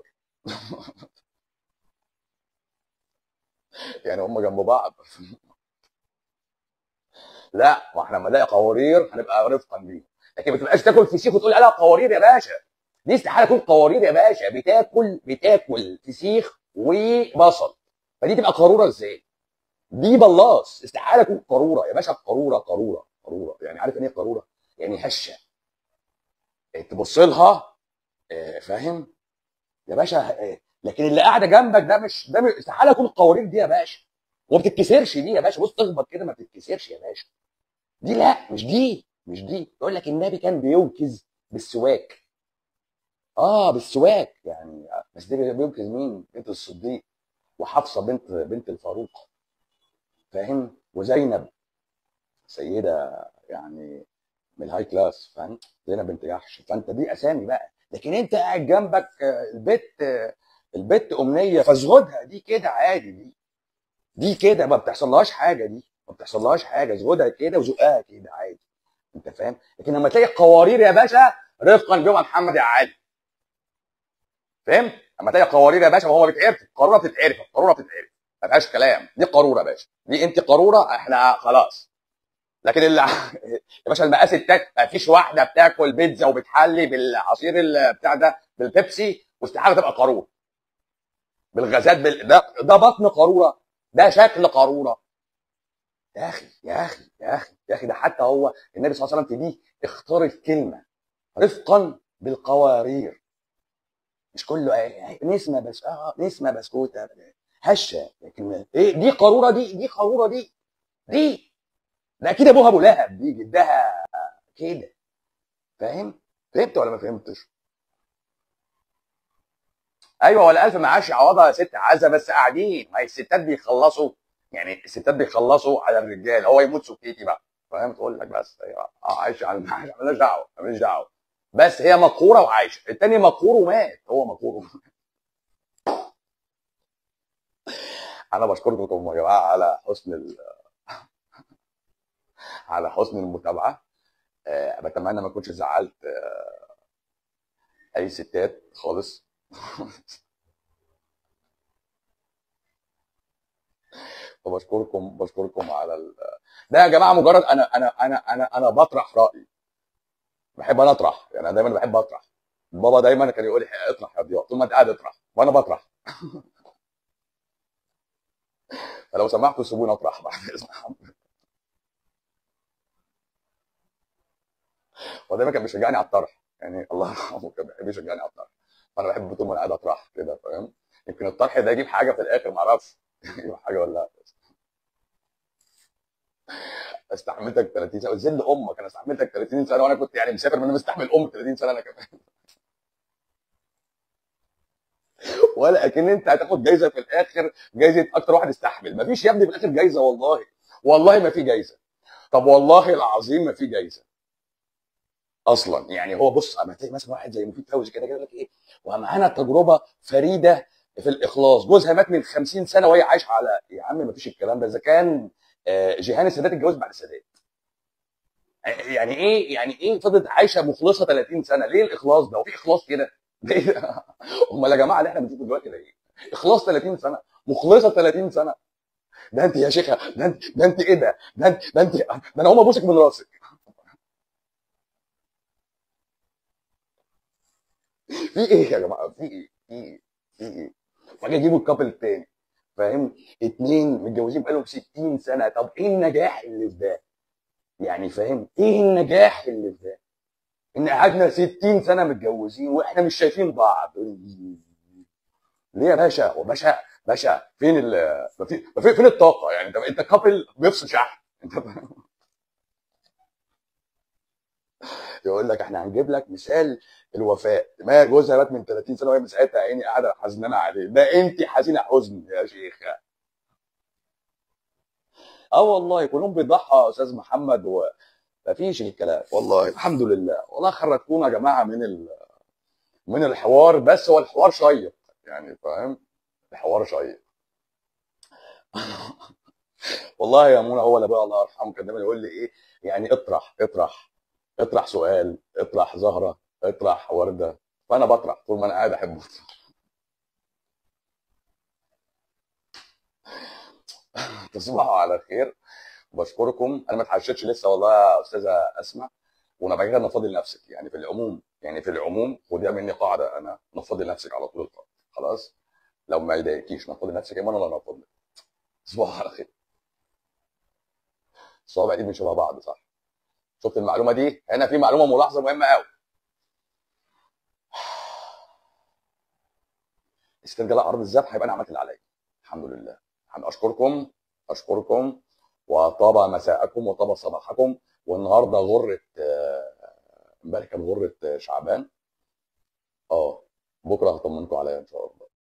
يعني هم جنب بعض لا ما احنا لما نلاقي قوارير هنبقى رفقا بيهم لكن ما تبقاش تاكل فسيخ وتقول عليها قوارير يا باشا دي استحاله تكون قوارير يا باشا بتاكل بتاكل فسيخ وبصل فدي تبقى قاروره ازاي؟ دي بلاص استحاله تكون قاروره يا باشا قاروره قاروره قاروره يعني عارف يعني ايه قاروره؟ يعني هشه تبص لها آه، فاهم؟ يا باشا آه، لكن اللي قاعده جنبك ده مش ده مش- استحاله يكون القوارير دي يا باشا وما بتتكسرش دي يا باشا بص تخبط كده ما بتتكسرش يا باشا دي لا مش دي مش دي يقول لك النبي كان بيوكز بالسواك اه بالسواك يعني بس دي بيوكز مين بنت الصديق وحفصه بنت بنت الفاروق فاهم وزينب سيده يعني من الهاي كلاس فاهم زينب بنت جحش فانت دي اسامي بقى لكن انت قاعد جنبك آه، البت آه، البت امنيه فازغدها دي كده عادي دي دي كده ما بتحصلهاش حاجه دي ما بتحصلهاش حاجه زودها كده وزقها كده عادي انت فاهم لكن لما تلاقي قوارير يا باشا رفقا بيوم محمد يا علي فهمت لما تلاقي قوارير يا باشا وهو بيتعرف القاروره بتتعرف القاروره بتتعرف ما فيهاش كلام دي قاروره يا باشا دي انت قاروره احنا خلاص لكن اللي يا باشا المقاس التاني ما فيش واحده بتاكل بيتزا وبتحلي بالعصير ال- بتاع ده بالبيبسي واستحاله تبقى قاروره بالغازات بال... ده ده بطن قاروره ده شكل قاروره يا اخي يا اخي يا اخي يا اخي ده حتى هو النبي صلى الله عليه وسلم في دي اختار الكلمه رفقا بالقوارير مش كله آه، نسمه بس اه نسمه بسكوته هشه لكن ايه دي قاروره دي دي قاروره دي دي ده اكيد ابوها ابو لهب دي جدها كده فاهم فهمت ولا ما فهمتش ايوه ولا الف معاش يعوضها يا ست عزه بس قاعدين ما هي الستات بيخلصوا يعني الستات بيخلصوا على الرجال هو يموت سكيتي بقى فاهم تقول لك بس ايوه اه عايش على المعاش مالناش دعوه مالناش دعوه بس هي مقهوره وعايشه التاني مقهور ومات هو مقهور ومات. انا بشكركم يا جماعه على حسن ال... على حسن المتابعه أه بتمنى ما اكونش زعلت آه، اي ستات خالص فبشكركم بشكركم على ال... ده يا جماعه مجرد انا انا انا انا انا بطرح رايي بحب انا اطرح يعني انا دايما بحب اطرح بابا دايما كان يقول لي اطرح يا ضياء طول ما انت قاعد اطرح وانا بطرح فلو سمحتوا سيبوني اطرح بعد اذن حضرتك هو دايما كان بيشجعني على الطرح يعني الله يرحمه كان بيحب يشجعني على الطرح فانا بحب طول ما انا قاعد اطرح كده فاهم يمكن الطرح ده يجيب حاجه في الاخر ما اعرفش يجيب حاجه ولا لا استحملتك 30 سنه ذل امك انا استحملتك 30 سنه وانا كنت يعني مسافر ما انا مستحمل ام 30 سنه انا كمان ولا اكن انت هتاخد جايزه في الاخر جايزه اكتر واحد استحمل مفيش يا ابني في الاخر جايزه والله والله ما في جايزه طب والله العظيم ما في جايزه اصلا يعني هو بص اما تلاقي مثلا واحد زي مفيد فوزي كده كده يقول لك ايه ومعانا تجربه فريده في الاخلاص جوزها مات من 50 سنه وهي عايشه على يا عم ما فيش الكلام ده اذا كان آه، جيهان السادات اتجوز بعد السادات يعني ايه يعني ايه فضلت عايشه مخلصه 30 سنه ليه الاخلاص ده وفي اخلاص كده ليه امال يا جماعه اللي احنا بنشوفه دلوقتي ده ايه اخلاص 30 سنه مخلصه 30 سنه ده انت يا شيخه ده انت ده انت ايه ده ده انت ده انت ده انا هقوم ابوسك من راسك في ايه يا جماعه في ايه في ايه في ايه وبعدين يجيبوا الكابل التاني فاهم اتنين متجوزين بقالهم 60 سنه طب ايه النجاح اللي في ده يعني فاهم ايه النجاح اللي في ده ان قعدنا 60 سنه متجوزين واحنا مش شايفين بعض ليه يا باشا هو باشا باشا فين ال ما في- ما في- فين الطاقه يعني انت انت كابل بيفصل شحن انت فاهم؟ يقول لك احنا هنجيب لك مثال الوفاء ما جوزها مات من 30 سنه وهي من ساعتها عيني قاعده حزنانه عليه ده انت حزينه حزن يا شيخه اه والله كلهم بيضحى يا استاذ محمد ومفيش الكلام والله الحمد لله والله خرجتونا يا جماعه من ال... من الحوار بس هو الحوار شيق يعني فاهم الحوار شيق والله يا منى هو اللي ابويا الله يرحمه كان دايما يقول لي ايه يعني اطرح اطرح اطرح سؤال اطرح زهره اطرح ورده فانا بطرح طول ما انا قاعد احب اطرح تصبحوا على خير بشكركم انا ما اتحشتش لسه والله يا استاذه اسماء وانا بعد كده نفضي لنفسك يعني في العموم يعني في العموم ودي مني قاعده انا نفضي لنفسك على طول الخط خلاص لو ما يضايقكيش نفضي لنفسك ايمان ولا نفضي تصبحوا على خير الصوابع دي مش شبه بعض صح شفت المعلومه دي هنا في معلومه ملاحظه مهمه قوي استرجاع عرض الذات هيبقى انا عملت اللي عليا الحمد لله الحمد اشكركم اشكركم وطاب مساءكم وطاب صباحكم والنهارده غره آه، امبارح كان غره آه، شعبان اه بكره هطمنكم عليا ان شاء الله